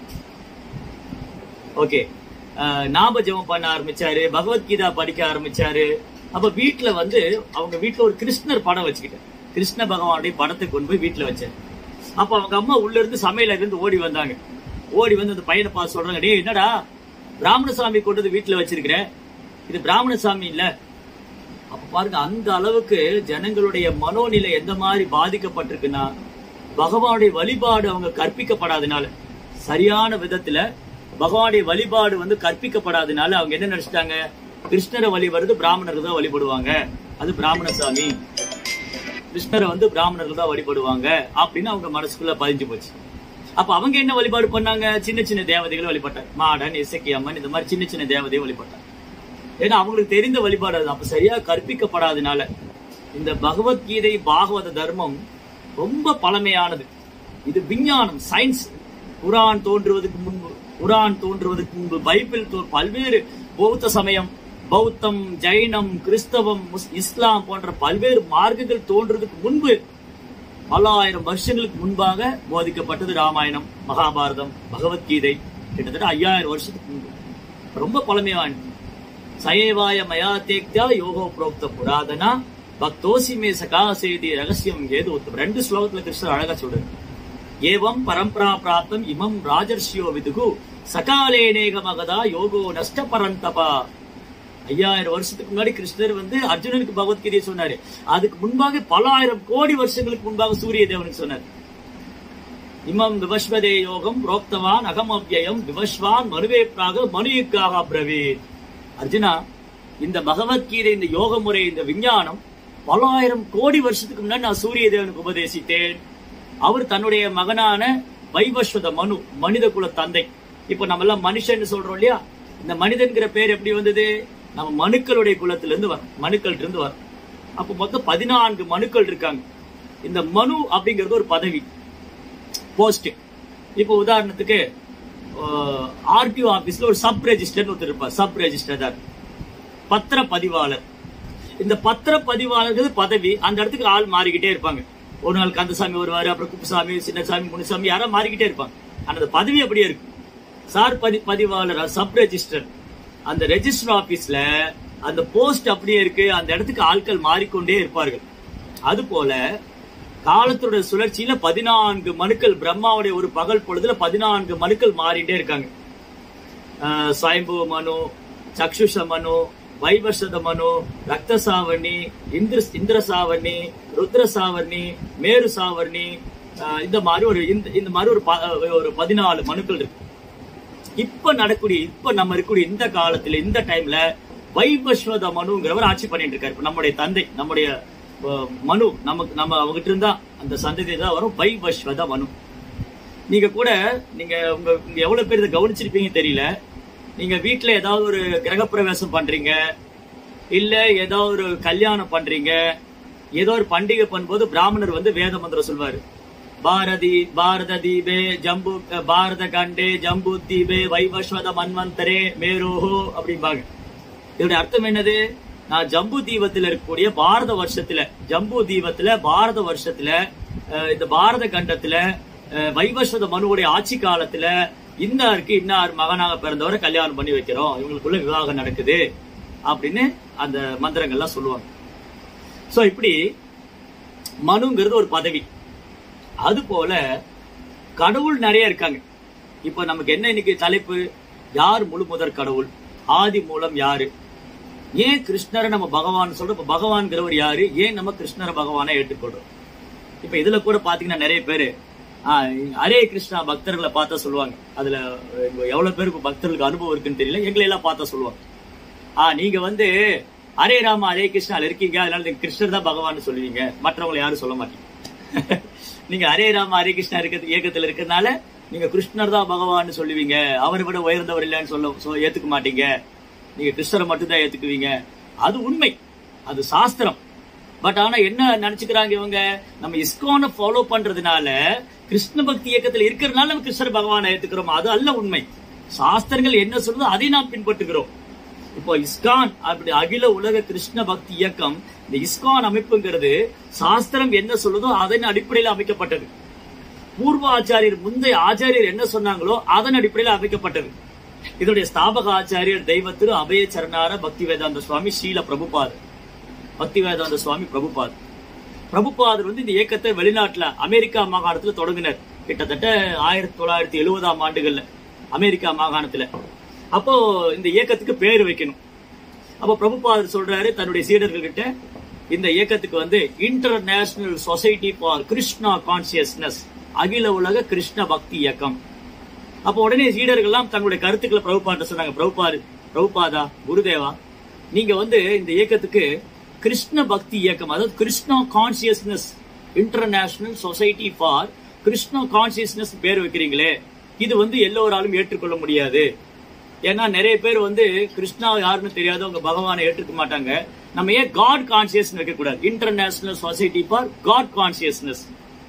[SPEAKER 1] ஓகே நாம ஜெபம் பண்ண ஆரம்பிச்சாரு பகவத்கீதா படிக்க ஆரம்பிச்சாரு அப்ப வீட்டுல வந்து அவங்க வீட்டுல ஒரு கிருஷ்ணர் படம் வச்சுக்கிட்டேன் கிருஷ்ண பகவானுடைய படத்தை கொண்டு போய் வீட்டுல வச்சேன் அப்ப அவங்க அம்மா உள்ள இருந்து சமையல இருந்து ஓடி வந்தாங்க ஓடி வந்து அந்த பையனை பார்த்து சொல்றாங்க டேய் என்னடா பிராமண சாமி கொண்டு வந்து வீட்டுல வச்சிருக்கிற இது பிராமண சாமி இல்ல அப்ப பாருங்க அந்த அளவுக்கு ஜனங்களுடைய மனோநிலை எந்த மாதிரி பாதிக்கப்பட்டிருக்குன்னா பகவானுடைய வழிபாடு அவங்க கற்பிக்கப்படாதனால சரியான விதத்துல பகவானுடைய வழிபாடு வந்து கற்பிக்கப்படாதனால அவங்க என்ன நினைச்சிட்டாங்க கிருஷ்ணரை வழிபடுறது பிராமணர்கள் தான் வழிபடுவாங்க அது பிராமண சாமி கிருஷ்ணரை வந்து பிராமணர்கள் தான் வழிபடுவாங்க அப்படின்னு அவங்க மனசுக்குள்ள பதிஞ்சு போச்சு அப்ப அவங்க என்ன வழிபாடு பண்ணாங்க சின்ன சின்ன தேவதைகளை வழிபட்டாங்க மாடன் இசக்கி அம்மன் இந்த மாதிரி சின்ன சின்ன தேவதையை வழிபட்டாங்க ஏன்னா அவங்களுக்கு தெரிந்த வழிபாடு அது அப்ப சரியா கற்பிக்கப்படாதனால இந்த பகவத்கீதை பாகவத தர்மம் ரொம்ப பழமையானது இது விஞ்ஞானம் சயின்ஸ் குரான் தோன்றுவதற்கு முன்பு குரான் தோன்றுவதற்கு முன்பு பைபிள் தோ பல்வேறு பௌத்த சமயம் பௌத்தம் ஜைனம் கிறிஸ்தவம் முஸ்- இஸ்லாம் போன்ற பல்வேறு மார்க்கங்கள் தோன்றுவதற்கு முன்பு பல ஆயிரம் வருஷங்களுக்கு முன்பாக போதிக்கப்பட்டது ராமாயணம் மகாபாரதம் பகவத்கீதை கிட்டத்தட்ட ஐயாயிரம் வருஷத்துக்கு முன்பு ரொம்ப பழமையான சயவாய மயா தேக்தியா யோகோ புரோக்த புராதனா பக்தோசி மே சகா சேதி ரகசியம் ஏது உத்தம் ரெண்டு ஸ்லோகத்துல கிருஷ்ணர் அழகா சொல்றாரு ஏவம் பரம்பரா பிராப்தம் இமம் ராஜர்ஷியோ விதுகு சகாலேனேக மகதா யோகோ நஷ்ட பரந்தபா ஐயாயிரம் வருஷத்துக்கு முன்னாடி கிருஷ்ணர் வந்து அர்ஜுனனுக்கு பகவத்கீதையை சொன்னாரு அதுக்கு முன்பாக பல ஆயிரம் கோடி வருஷங்களுக்கு முன்பாக சூரிய தேவனுக்கு சொன்னார் இமம் விவஸ்வதே யோகம் புரோக்தவான் அகம் அவ்யயம் விவஸ்வான் மனுவேற்றாக மனுயுக்காக பிரவீத் அர்ஜுனா இந்த பகவத்கீதை இந்த யோக முறை இந்த விஞ்ஞானம் பல ஆயிரம் கோடி வருஷத்துக்கு முன்னாடி நான் சூரிய தேவனுக்கு உபதேசித்தேன் அவர் தன்னுடைய மகனான வைவஸ்வத மனு மனித குல தந்தை இப்ப நம்ம எல்லாம் மனுஷன் சொல்றோம் இல்லையா இந்த மனிதன்கிற பேர் எப்படி வந்தது நம்ம மனுக்களுடைய குலத்துல இருந்து வரும் மனுக்கள் இருந்து வரும் அப்ப மொத்தம் பதினான்கு மனுக்கள் இருக்காங்க இந்த மனு அப்படிங்கிறது ஒரு பதவி போஸ்ட் இப்போ உதாரணத்துக்கு ஆர்டிஓ ஆபீஸ்ல ஒரு சப் ரெஜிஸ்டர் ஒருத்தர் இருப்பார் சப் ரெஜிஸ்டர் பத்திர பதிவாளர் இந்த பத்திர பதிவாளர்கள் பதவி அந்த இடத்துக்கு ஆள் மாறிக்கிட்டே இருப்பாங்க ஒரு நாள் கந்தசாமி வருவாரு அப்புறம் குப்புசாமி சின்னசாமி முனுசாமி யாரா மாறிக்கிட்டே இருப்பாங்க ஆனா அந்த பதவி அப்படியே இருக்கு சார் பதி பதிவாளர் சப் ரெஜிஸ்டர் அந்த ரெஜிஸ்டர் ஆபீஸ்ல அந்த போஸ்ட் அப்படியே இருக்கு அந்த இடத்துக்கு ஆட்கள் மாறிக்கொண்டே இருப்பார்கள் அது போல காலத்தோட சுழற்சியில பதினான்கு மனுக்கள் பிரம்மாவுடைய ஒரு பகல் பொழுதுல பதினான்கு மனுக்கள் மாறிட்டே இருக்காங்க ஆஹ் ஸ்வயம்பு மனு சக்ஷுஷ மனு வைவர்ஷத மனு ரக்த சாவர்ணி இந்திர இந்திர சாவர்ணி ருத்ர சாவர்ணி மேரு சாவர்ணி ஆஹ் இந்த மாதிரி ஒரு இந்த இந்த மாதிரி ஒரு ப- ஒரு பதினாலு மனுக்கள் இருக்கு இப்ப நடக்கூடிய இப்ப நம்ம இருக்கக்கூடிய இந்த காலத்துல இந்த டைம்ல வைவஸ்வத மனுங்கிறவர் ஆட்சி பண்ணிட்டு இருக்காரு இப்ப நம்முடைய தந்தை நம்முடைய அஹ், மனு நமக்கு நம்ம அவங்ககிட்ட இருந்தா அந்த சந்ததி தான் வரும் வைவஸ்வத மனு நீங்க கூட நீங்க உங்க நீங்க எவ்வளவு பேர் இதை கவனிச்சிருப்பீங்க தெரியல நீங்க வீட்ல ஏதாவது ஒரு கிரகப்பிரவேசம் பண்றீங்க இல்ல ஏதாவது ஒரு கல்யாணம் பண்றீங்க ஏதோ ஒரு பண்டிகை பண்ணும்போது பிராமணர் வந்து வேத மந்திரம் சொல்வாரு பாரதி பாரத தீபே ஜம்பு பாரத கண்டே ஜம்பு தீபே வைவஸ்வத மன்வந்தரே மேரோஹோ அப்படிம்பாங்க இதோட அர்த்தம் என்னது நான் ஜம்பு தீபத்துல இருக்கக்கூடிய பாரத வருஷத்துல ஜம்பு தீபத்துல பாரத வருஷத்துல அஹ், இந்த பாரத கண்டத்துல அஹ், வைவஸ்வத மனுவுடைய ஆட்சி காலத்துல இன்னாருக்கு இன்னார் மகனாக பிறந்தவரை கல்யாணம் பண்ணி வைக்கிறோம் இவங்களுக்குள்ள விவாகம் நடக்குது அப்படின்னு அந்த மந்திரங்கள்லாம் சொல்லுவாங்க சோ இப்படி மனுங்கிறது ஒரு பதவி அது போல கடவுள் நிறைய இருக்காங்க இப்ப நமக்கு என்ன இன்னைக்கு தலைப்பு யார் முழு முதற் கடவுள் ஆதி மூலம் யாரு ஏன் கிருஷ்ணரை நம்ம பகவான் சொல்றோம் இப்ப பகவான்கிறவர் யாரு ஏன் நம்ம கிருஷ்ணரை பகவானை ஏற்றுக்கொள்றோம் இப்ப இதுல கூட பாத்தீங்கன்னா நிறைய பேரு ஆஹ், ஹரே கிருஷ்ணா பக்தர்களை பார்த்தா சொல்லுவாங்க அதுல எவ்வளவு பேருக்கு பக்தர்களுக்கு அனுபவம் இருக்குன்னு தெரியல எங்களை எல்லாம் பார்த்தா சொல்லுவாங்க ஆ நீங்க வந்து ஹரே ராம ஹரே கிருஷ்ணால இருக்கீங்க அதனால நீங்க கிருஷ்ணர் தான் பகவான் சொல்லுவீங்க மற்றவங்களை யாரும் சொல்ல மாட்டீங்க நீங்க ஹரே ராம ஹரே கிருஷ்ணா இருக்க இயக்கத்துல இருக்கிறதுனால நீங்க கிருஷ்ணர் தான் பகவான் சொல்லுவீங்க அவரை விட உயர்ந்தவர் இல்லைன்னு சொல்ல சொ- ஏத்துக்க மாட்டீங்க நீங்க கிருஷ்ணரை மட்டும் தான் ஏத்துக்குவீங்க அது உண்மை அது சாஸ்திரம் பட் ஆனா என்ன நினைச்சுக்கிறாங்க இவங்க நம்ம இஸ்கானை ஃபாலோ பண்றதுனால கிருஷ்ண பக்தி இயக்கத்துல இருக்கிறதுனால நம்ம கிருஷ்ணர் பகவானை ஏத்துக்கிறோம் அது அல்ல உண்மை சாஸ்திரங்கள் என்ன சொல்லுதோ அதை நாம் பின்பற்றுகிறோம் இப்போ இஸ்கான் அப்படி அகில உலக கிருஷ்ண பக்தி இயக்கம் இந்த இஸ்கான் அமைப்புங்கிறது சாஸ்திரம் என்ன சொல்லுதோ அதன் அடிப்படையில் அமைக்கப்பட்டது பூர்வ ஆச்சாரியர் முந்தைய ஆச்சாரியர் என்ன சொன்னாங்களோ அதன் அடிப்படையில் அமைக்கப்பட்டது இதனுடைய ஸ்தாபக ஆச்சாரியர் தெய்வ திரு அபய சரணார பக்தி வேதாந்த சுவாமி ஸ்ரீல பிரபுபாத் பக்தி வேதாந்த சுவாமி பிரபுபாத் பிரபுபாதர் வந்து இந்த இயக்கத்தை வெளிநாட்டுல அமெரிக்கா மாகாணத்துல தொடங்கினார் கிட்டத்தட்ட ஆயிரத்தி தொள்ளாயிரத்தி எழுபதாம் ஆண்டுகள்ல அமெரிக்கா மாகாணத்துல அப்போ இந்த இயக்கத்துக்கு பேர் வைக்கணும் அப்போ பிரபுபாதர் சொல்றாரு தன்னுடைய சீடர்கள் கிட்ட இந்த இயக்கத்துக்கு வந்து international society for Krishna consciousness அகில உலக கிருஷ்ண பக்தி இயக்கம் அப்போ உடனே சீடர்கள்லாம் தங்களுடைய கருத்துக்களை பிரபுபாட்ட சொன்னாங்க பிரபுபாது பிரபுபாதா குருதேவா நீங்க வந்து இந்த இயக்கத்துக்கு கிருஷ்ண பக்தி இயக்கம் அதாவது Krishna consciousness international society for Krishna consciousness பேர் வைக்கிறீங்களே இது வந்து எல்லோராலும் ஏற்றுக்கொள்ள முடியாது ஏன்னா நிறைய பேர் வந்து கிருஷ்ணா யாருன்னு தெரியாது அவங்க பகவானை ஏற்றுக்க மாட்டாங்க நம்ம ஏன் காட் கான்சியஸ் வைக்க கூடாது international society for God consciousness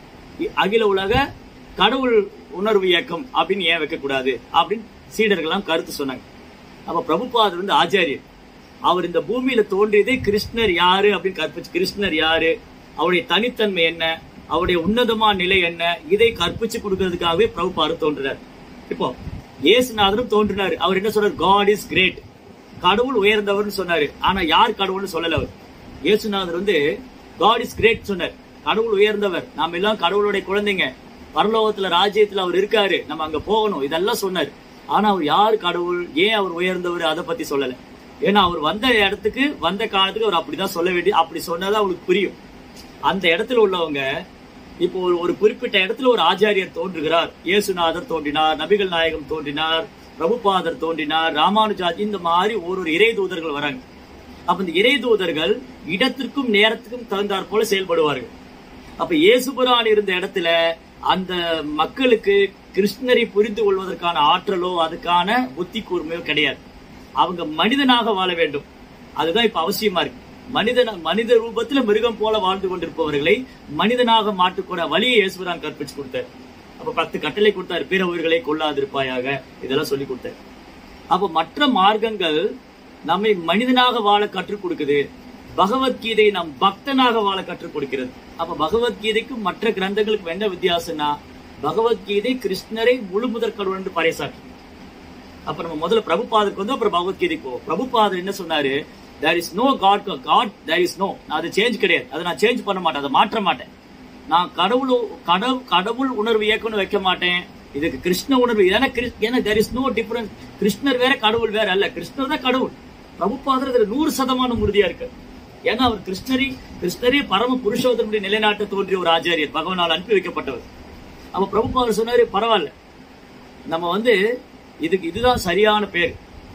[SPEAKER 1] அகில உலக கடவுள் உணர்வு இயக்கம் அப்படின்னு ஏன் வைக்கக்கூடாது அப்படின்னு சீடர்கள்லாம் கருத்து சொன்னாங்க அப்ப பிரபுபாதர் வந்து ஆச்சாரியர் அவர் இந்த பூமியில தோன்றியதே கிருஷ்ணர் யாரு அப்படின்னு கற்பிச்சு கிருஷ்ணர் யாரு அவருடைய தனித்தன்மை என்ன அவருடைய உன்னதமான நிலை என்ன இதை கற்பிச்சு கொடுக்கறதுக்காகவே பிரபுபாதர் தோன்றினார் இப்போ இயேசுநாதரும் தோன்றினார் அவர் என்ன சொல்றாரு காட் இஸ் கிரேட் கடவுள் உயர்ந்தவர்னு சொன்னாரு ஆனா யார் கடவுள்னு சொல்லல அவர் இயேசுநாதர் வந்து காட் இஸ் கிரேட் சொன்னார் கடவுள் உயர்ந்தவர் நாம் எல்லாம் கடவுளுடைய குழந்தைங்க பரலோகத்துல ராஜ்யத்துல அவர் இருக்காரு நம்ம அங்க போகணும் இதெல்லாம் சொன்னார் ஆனா அவர் யார் கடவுள் ஏன் அவர் உயர்ந்தவர் அதை பத்தி சொல்லல ஏன்னா அவர் வந்த இடத்துக்கு வந்த காலத்துக்கு அவர் அப்படிதான் சொல்ல வேண்டிய அப்படி சொன்னாதான் அவங்களுக்கு புரியும் அந்த இடத்துல உள்ளவங்க இப்போ ஒரு ஒரு குறிப்பிட்ட இடத்துல ஒரு ஆச்சாரியர் தோன்றுகிறார் இயேசுநாதர் தோன்றினார் நபிகள் நாயகம் தோன்றினார் பிரபுபாதர் தோன்றினார் ராமானுஜாஜி இந்த மாதிரி ஒரு ஒரு இறை தூதர்கள் வராங்க அப்ப இந்த இறை தூதர்கள் இடத்திற்கும் நேரத்துக்கும் தகுந்தாற் போல செயல்படுவார்கள் அப்ப இயேசுபுரான் இருந்த இடத்துல அந்த மக்களுக்கு கிருஷ்ணரை புரிந்து கொள்வதற்கான ஆற்றலோ அதுக்கான புத்தி கூர்மையோ கிடையாது அவங்க மனிதனாக வாழ வேண்டும் அதுதான் இப்ப அவசியமா இருக்கு மனிதன மனித ரூபத்துல மிருகம் போல வாழ்ந்து கொண்டிருப்பவர்களை மனிதனாக மாற்றக்கூட வழியை இயேசுபுரான் கற்பிச்சு கொடுத்தார் அப்ப பத்து கட்டளை கொடுத்தார் பிற உயிர்களை கொள்ளாதிருப்பாயாக இதெல்லாம் சொல்லி கொடுத்தார் அப்ப மற்ற மார்க்கங்கள் நம்மை மனிதனாக வாழ கற்றுக் கொடுக்குது பகவத்கீதை நம் பக்தனாக வாழ கற்றுக் கொடுக்கிறது அப்ப பகவத்கீதைக்கும் மற்ற கிரந்தங்களுக்கும் என்ன வித்தியாசம்னா பகவத்கீதை கிருஷ்ணரை முழு முதற் கடவுள் என்று பறைசாற்று அப்ப நம்ம முதல்ல பிரபுபாதருக்கு வந்து அப்புறம் பகவத்கீதைக்கு போவோம் பிரபுபாதர் என்ன சொன்னாரு there is no God God there is no அது சேஞ்ச் கிடையாது அதை நான் சேஞ்ச் பண்ண மாட்டேன் அதை மாற்ற மாட்டேன் நான் கடவுள் கடவுள் கடவுள் உணர்வு இயக்கம்னு வைக்க மாட்டேன் இதுக்கு கிருஷ்ண உணர்வு ஏன்னா கிருஷ்- ஏன்னா தேர் இஸ் நோ டிஃபரன்ஸ் கிருஷ்ணர் வேற கடவுள் வேற அல்ல கிருஷ்ணர் தான் கடவுள் பிரபுபாதர் இதுல நூறு சதமானம் உறுதியா இருக்கு ஏன்னா அவர் கிருஷ்ணரி கிருஷ்ணரே பரம புருஷோத்தமுடைய நிலைநாட்ட தோன்றிய ஒரு ஆச்சாரியர் பகவானால் அனுப்பி வைக்கப்பட்டவர் அப்ப பிரபுபாதர் சொன்னாரு பரவாயில்ல நம்ம வந்து இதுக்கு இதுதான் சரியான பேர்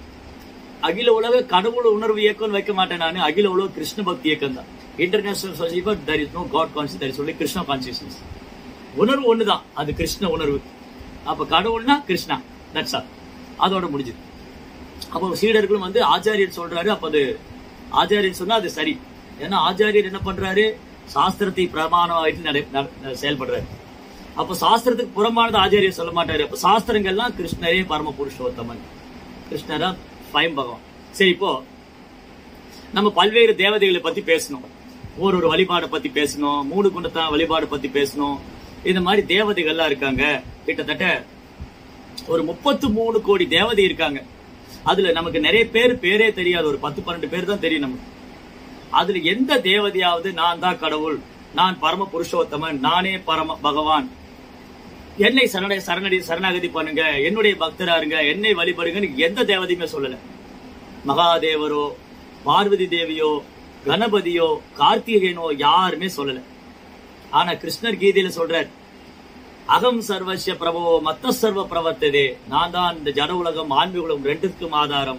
[SPEAKER 1] அகில உலக கடவுள் உணர்வு இயக்கம்னு வைக்க மாட்டேன் நான் அகில உலக கிருஷ்ண பக்தி இயக்கம் தான் international society for there is no God conscious there சொல்லி கிருஷ்ண கான்சியஸ்னஸ் உணர்வு ஒண்ணுதான் அது கிருஷ்ண உணர்வு அப்ப கடவுள்னா கிருஷ்ணா தட்ஸ் ஆல் அதோட முடிஞ்சது அப்போ சீடர்களும் வந்து ஆச்சாரியர் சொல்றாரு அப்ப அது ஆச்சாரியர் சொன்னா அது சரி ஏன்னா ஆச்சாரியர் என்ன பண்றாரு சாஸ்திரத்தை பிரமாணமாயிட்டு நடை நட- செயல்படுறாரு அப்ப சாஸ்திரத்துக்கு புறமானது ஆச்சாரியர் சொல்ல மாட்டாரு அப்ப சாஸ்திரங்கள்லாம் கிருஷ்ணரே பரம புருஷோத்தமன் கிருஷ்ணரா பயம் பகவான் சரி இப்போ நம்ம பல்வேறு தேவதைகளை பத்தி பேசணும் ஒரு ஒரு வழிபாடை பத்தி பேசணும் மூணு குண்டத்தான் வழிபாடு பத்தி பேசணும் இந்த மாதிரி தேவதைகள்லாம் இருக்காங்க கிட்டத்தட்ட ஒரு முப்பத்து மூணு கோடி தேவதை இருக்காங்க அதுல நமக்கு நிறைய பேர் பேரே தெரியாது ஒரு பத்து பன்னெண்டு பேர் தான் தெரியும் நமக்கு அதுல எந்த தேவதையாவது நான் தான் கடவுள் நான் பரம புருஷோத்தமன் நானே பரம பகவான் என்னை சரணை சரணடி சரணாகதி பண்ணுங்க என்னுடைய பக்தரா இருங்க என்னை வழிபடுங்கன்னு எந்த தேவதையுமே சொல்லல மகாதேவரோ பார்வதி தேவியோ கணபதியோ கார்த்திகேயனோ யாருமே சொல்லல ஆனா கிருஷ்ணர் கீதையில சொல்றார் அகம் சர்வஸ்ய பிரபோ மத்த சர்வ பிரவர்த்ததே நான் தான் இந்த ஜட உலகம் ஆன்மீக உலகம் ரெண்டுக்கும் ஆதாரம்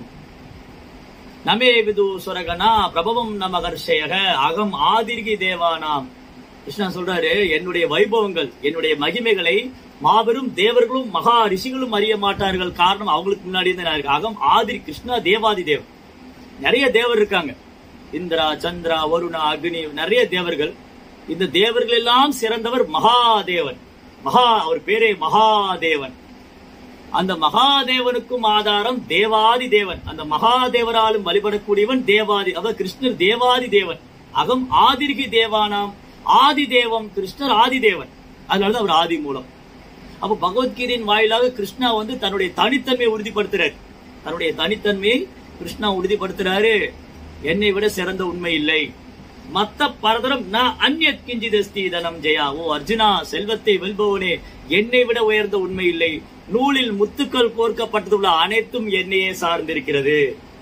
[SPEAKER 1] நமே விது சுரகனா பிரபவம் நமகர்ஷயக அகம் ஆதிர்கி தேவானாம் கிருஷ்ணா சொல்றாரு என்னுடைய வைபவங்கள் என்னுடைய மகிமைகளை மாபெரும் தேவர்களும் மகா ரிஷிகளும் அறிய மாட்டார்கள் காரணம் அவங்களுக்கு முன்னாடி இருந்து நான் இருக்கேன் அகம் ஆதிரி கிருஷ்ணா தேவாதி தேவ் நிறைய தேவர் இருக்காங்க இந்திரா சந்திரா வருணா அக்னி நிறைய தேவர்கள் இந்த தேவர்கள் எல்லாம் சிறந்தவர் மகாதேவன் மகா அவர் பேரே மகாதேவன் அந்த மகாதேவனுக்கும் ஆதாரம் தேவாதி தேவன் அந்த மகாதேவராலும் வழிபடக்கூடியவன் தேவாதி அவர் கிருஷ்ணர் தேவாதி தேவன் அகம் ஆதிர்கி தேவானாம் ஆதி தேவம் கிருஷ்ணர் ஆதி தேவன் அதனாலதான் அவர் ஆதி மூலம் அப்ப பகவத்கீதையின் வாயிலாக கிருஷ்ணா வந்து தன்னுடைய தனித்தன்மையை உறுதிப்படுத்துறாரு தன்னுடைய தனித்தன்மையை கிருஷ்ணா உறுதிப்படுத்துறாரு என்னை விட சிறந்த உண்மை இல்லை மத்த பரதரம் நான் அந்நியத் கிஞ்சிதஸ்தி தனம் ஜெயா ஓ அர்ஜுனா செல்வத்தை வெல்பவனே என்னை விட உயர்ந்த உண்மை இல்லை நூலில் முத்துக்கள் கோர்க்கப்பட்டதுள்ள அனைத்தும் என்னையே சார்ந்திருக்கிறது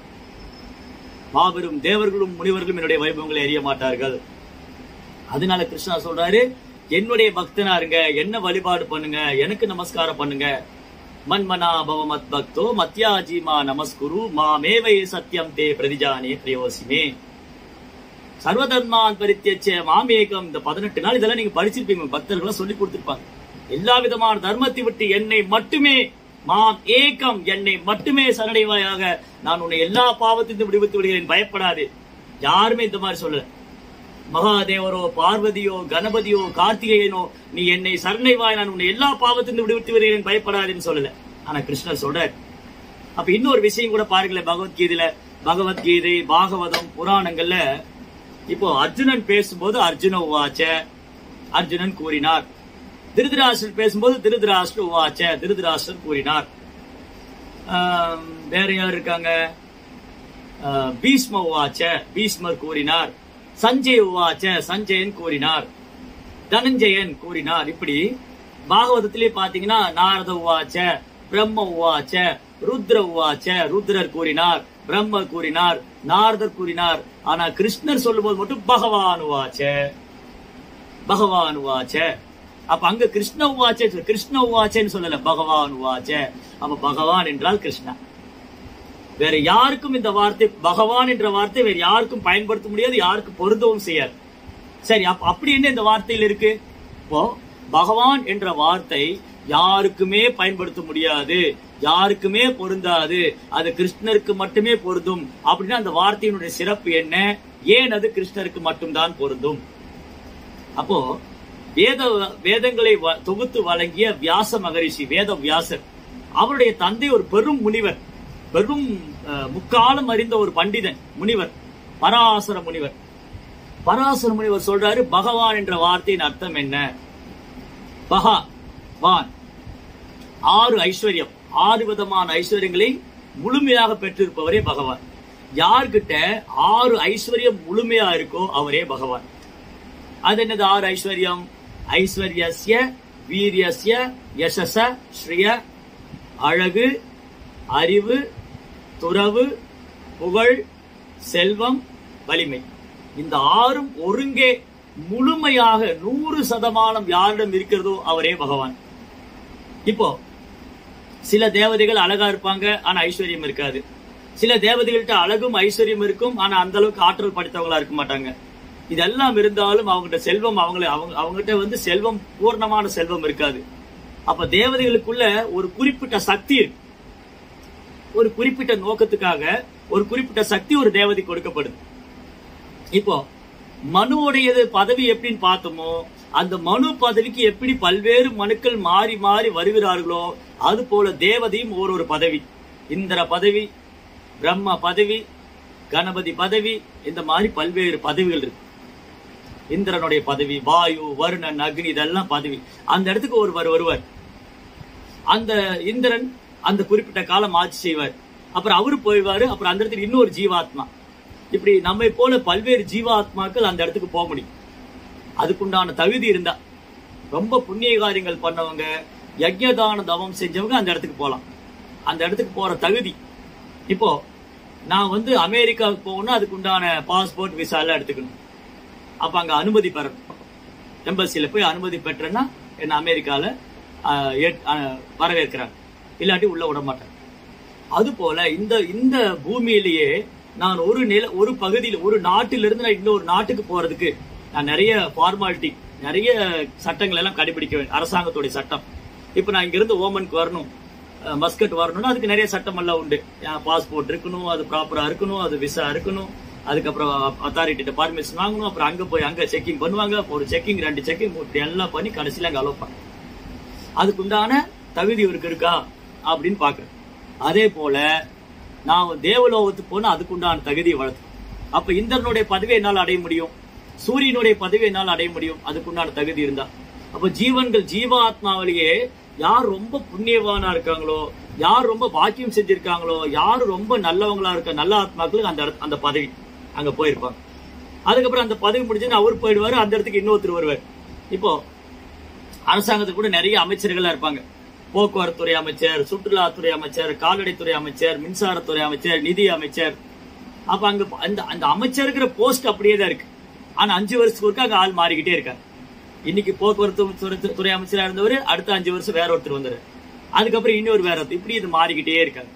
[SPEAKER 1] மாபெரும் தேவர்களும் முனிவர்களும் என்னுடைய வைபவங்களை அறிய மாட்டார்கள் அதனால கிருஷ்ணா சொல்றாரு என்னுடைய பக்தனா இருங்க என்ன வழிபாடு பண்ணுங்க எனக்கு நமஸ்காரம் பண்ணுங்க மன்மனா பவ மத் பக்தோ மத்யாஜிமா நமஸ்குரு மாமேவை சத்யம் தே பிரதிஜானே பிரயோசிமே சர்வதர்மான் பரித்தியச்ச மாமேகம் இந்த பதினெட்டு நாள் இதெல்லாம் நீங்க படிச்சிருப்பீங்க பக்தர்கள் சொல்லி கொடுத்திருப்பாங்க எல்லா விதமான தர்மத்தை விட்டு என்னை மட்டுமே மாம் ஏகம் என்னை மட்டுமே சரணடைவாயாக நான் உன்னை எல்லா பாவத்திலிருந்து விடுவித்து விடுகிறேன் பயப்படாதே யாருமே இந்த மாதிரி சொல்லல மகாதேவரோ பார்வதியோ கணபதியோ கார்த்திகேயனோ நீ என்னை சரணைவாய் நான் உன்னை எல்லா பாவத்திலிருந்து விடுவித்து வருகிறேன் பயப்படாதேன்னு சொல்லல ஆனா கிருஷ்ணர் சொல்றார் அப்ப இன்னொரு விஷயம் கூட பாருங்களேன் பகவத்கீதையில பகவத்கீதை பாகவதம் புராணங்கள்ல இப்போ அர்ஜுனன் பேசும்போது அர்ஜுன உவாச்ச அர்ஜுனன் கூறினார் திருதராஷ்டர் பேசும்போது திருதராஷ்டர் உவாச்ச திருதராஷ்டர் கூறினார் ஆம், வேற யார் இருக்காங்க ஆ, பீஷ்ம உவாச்ச பீஷ்மர் கூறினார் சஞ்சய் உவாச்ச சஞ்சயன் கூறினார் தனஞ்சயன் கூறினார் இப்படி பாகவதத்திலே பாத்தீங்கன்னா நாரத உவாச்ச பிரம்ம உவாச்ச ருத்ர உவாச்ச ருத்ரர் கூறினார் பிரம்ம கூறினார் நாரதர் கூறினார் ஆனா கிருஷ்ணர் சொல்லும்போது மட்டும் பகவான் உவாச்ச பகவான் உவாச்ச அப்ப அங்க கிருஷ்ண உவாச்ச கிருஷ்ண உவாச்சன்னு சொல்லல பகவான் உவாச்ச அப்ப பகவான் என்றால் கிருஷ்ணா வேற யாருக்கும் இந்த வார்த்தை பகவான் என்ற வார்த்தை வேற யாருக்கும் பயன்படுத்த முடியாது யாருக்கும் பொருந்தவும் செய்யாது சரி அப்ப அப்படி என்ன இந்த வார்த்தையில் இருக்கு இப்போ பகவான் என்ற வார்த்தை யாருக்குமே பயன்படுத்த முடியாது யாருக்குமே பொருந்தாது அது கிருஷ்ணருக்கு மட்டுமே பொருந்தும் அப்படின்னா அந்த வார்த்தையினுடைய சிறப்பு என்ன ஏன் அது கிருஷ்ணருக்கு மட்டும்தான் பொருந்தும் அப்போ வேத வேதங்களை வ- தொகுத்து வழங்கிய வியாச மகரிஷி வேத வியாசர் அவருடைய தந்தை ஒரு பெரும் முனிவர் பெரும் அஹ், முக்காலம் அறிந்த ஒரு பண்டிதன் முனிவர் பராசர முனிவர் பராசர முனிவர் சொல்றாரு பகவான் என்ற வார்த்தையின் அர்த்தம் என்ன பகா வான் ஆறு ஐஸ்வர்யம் ஆறு விதமான ஐஸ்வர்யங்களை முழுமையாக பெற்றிருப்பவரே பகவான் யார்கிட்ட ஆறு ஐஸ்வர்யம் முழுமையா இருக்கோ அவரே பகவான் அது என்னது ஆறு ஐஸ்வர்யம் ஐஸ்வர்யஸ்ய வீரியஸ்ய யசச ஸ்ரீய அழகு அறிவு துறவு புகழ் செல்வம் வலிமை இந்த ஆறும் ஒருங்கே முழுமையாக நூறு சதமானம் யாரிடம் இருக்கிறதோ அவரே பகவான் இப்போ சில தேவதைகள் அழகா இருப்பாங்க ஆனா ஐஸ்வர்யம் இருக்காது சில தேவதைகள்கிட்ட அழகும் ஐஸ்வர்யம் இருக்கும் ஆனா அந்த அளவுக்கு ஆற்றல் படைத்தவங்களா இருக்க மாட்டாங்க இதெல்லாம் இருந்தாலும் அவங்ககிட்ட செல்வம் அவங்கள அவங்க அவங்ககிட்ட வந்து செல்வம் பூர்ணமான செல்வம் இருக்காது அப்ப தேவதைகளுக்குள்ள ஒரு குறிப்பிட்ட சக்தி இருக்கு ஒரு குறிப்பிட்ட நோக்கத்துக்காக ஒரு குறிப்பிட்ட சக்தி ஒரு தேவதை கொடுக்கப்படுது இப்போ மனுவுடையது பதவி எப்படின்னு பார்த்தோமோ அந்த மனு பதவிக்கு எப்படி பல்வேறு மனுக்கள் மாறி மாறி வருகிறார்களோ அது போல தேவதையும் ஒரு ஒரு பதவி இந்திர பதவி பிரம்ம பதவி கணபதி பதவி இந்த மாதிரி பல்வேறு பதவிகள் இருக்கு இந்திரனுடைய பதவி வாயு வருணன் அக்னி இதெல்லாம் பதவி அந்த இடத்துக்கு ஒருவர் வருவார் அந்த இந்திரன் அந்த குறிப்பிட்ட காலம் ஆட்சி செய்வார் அப்புறம் அவரு போய்வாரு அப்புறம் அந்த இடத்துக்கு இன்னொரு ஜீவாத்மா இப்படி நம்மை போல பல்வேறு ஜீவாத்மாக்கள் அந்த இடத்துக்கு போக முடியும் அதுக்குண்டான தகுதி இருந்தா ரொம்ப புண்ணிய காரியங்கள் பண்ணவங்க யஜ்யதான தவம் செஞ்சவங்க அந்த இடத்துக்கு போலாம் அந்த இடத்துக்கு போற தகுதி இப்போ நான் வந்து அமெரிக்காவுக்கு போகணும்னா அதுக்குண்டான பாஸ்போர்ட் விசா எல்லாம் எடுத்துக்கணும் அப்ப அங்க அனுமதி பெறணும் எம்பசியில போய் அனுமதி பெற்றேன்னா என்ன அமெரிக்கால ஆஹ், ஏற்- ஆஹ், வரவேற்கிறாங்க இல்லாட்டி உள்ள விட மாட்டாங்க அது போல இந்த இந்த பூமியிலேயே நான் ஒரு நில ஒரு பகுதியில் ஒரு நாட்டிலிருந்து நான் இன்னொரு நாட்டுக்கு போறதுக்கு நான் நிறைய ஃபார்மாலிட்டி நிறைய சட்டங்கள் எல்லாம் கடைபிடிக்க வேண்டும் அரசாங்கத்துடைய சட்டம் இப்ப நான் இங்க இருந்து ஓமனுக்கு வரணும் அஹ், மஸ்கட் வரணும்னா அதுக்கு நிறைய சட்டம் எல்லாம் உண்டு பாஸ்போர்ட் இருக்கணும் அது ப்ராப்பரா இருக்கணும் அது விசா இருக்கணும் அதுக்கப்புறம் அத்தாரிட்டிட்ட பர்மிஷன் வாங்கணும் அப்புறம் அங்க போய் அங்க செக்கிங் பண்ணுவாங்க ஒரு செக்கிங் ரெண்டு செக்கிங் இப்படி எல்லாம் பண்ணி கடைசியில அங்க அலோப்பாங்க அதுக்குண்டான தகுதி இவருக்கு இருக்கா அப்படின்னு பாக்குறேன் அதே போல நான் தேவலோகத்துக்கு போனா அதுக்குண்டான தகுதியை வளர்த்து அப்ப இந்திரனுடைய பதவியை என்னால் அடைய முடியும் சூரியனுடைய பதவியை என்னால் அடைய முடியும் அதுக்குண்டான தகுதி இருந்தா அப்ப ஜீவன்கள் ஜீவாத்மாவிலேயே யார் ரொம்ப புண்ணியவானா இருக்காங்களோ யார் ரொம்ப பாக்கியம் செஞ்சிருக்காங்களோ யார் ரொம்ப நல்லவங்களா இருக்க நல்ல ஆத்மாக்களுக்கு அந்த இடத்து- அந்த பதவி அங்க போயிருப்பாங்க அதுக்கப்புறம் அந்த பதவி முடிஞ்சு அவர் போயிடுவாரு அந்த இடத்துக்கு இன்னொருத்தர் வருவார் இப்போ அரசாங்கத்துக்கு கூட நிறைய அமைச்சர்களா இருப்பாங்க போக்குவரத்துறை அமைச்சர் சுற்றுலாத்துறை அமைச்சர் கால்நடைத்துறை அமைச்சர் மின்சாரத்துறை அமைச்சர் நிதி அமைச்சர் அப்ப அங்க அந்த அந்த அமைச்சருங்கிற போஸ்ட் அப்படியே தான் இருக்கு ஆனா அஞ்சு வருஷத்துக்கு ஒருக்கா அங்க ஆள் மாறிக்கிட்டே இருக்காரு இன்னைக்கு போக்குவரத்து துறை- துறை அமைச்சரா இருந்தவர் அடுத்த அஞ்சு வருஷம் வேற ஒருத்தர் வந்தாரு அதுக்கப்புறம் இன்னொரு வேற ஒருத்தர் இப்படி இது மாறிக்கிட்டே இருக்காங்க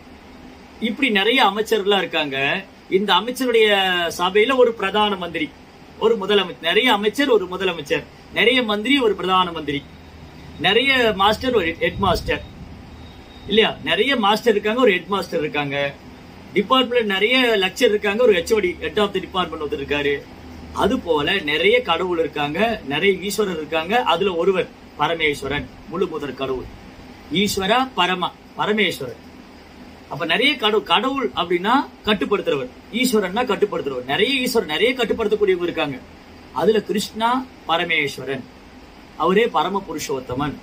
[SPEAKER 1] இப்படி நிறைய அமைச்சர்கள்லாம் இருக்காங்க இந்த அமைச்சருடைய சபையில ஒரு பிரதான மந்திரி ஒரு முதலமைச்சர் நிறைய அமைச்சர் ஒரு முதலமைச்சர் நிறைய மந்திரி ஒரு பிரதான மந்திரி நிறைய மாஸ்டர் ஒரு ஹெட் மாஸ்டர் இல்லையா நிறைய மாஸ்டர் இருக்காங்க ஒரு ஹெட் மாஸ்டர் இருக்காங்க டிபார்ட்மெண்ட் நிறைய லெக்சர் இருக்காங்க ஒரு HOD head of the department ஒருத்தர் இருக்காரு அது போல நிறைய கடவுள் இருக்காங்க நிறைய ஈஸ்வரர் இருக்காங்க அதுல ஒருவர் பரமேஸ்வரன் முழு முதற் கடவுள் ஈஸ்வரா பரம பரமேஸ்வரன் அப்ப நிறைய கடவுள் கடவுள் அப்படின்னா கட்டுப்படுத்துறவர் ஈஸ்வரன்னா கட்டுப்படுத்துறவர் நிறைய ஈஸ்வரன் நிறைய கட்டுப்படுத்தக்கூடியவங்க இருக்காங்க அதுல கிருஷ்ணா பரமேஸ்வரன் அவரே பரம புருஷோத்தமன்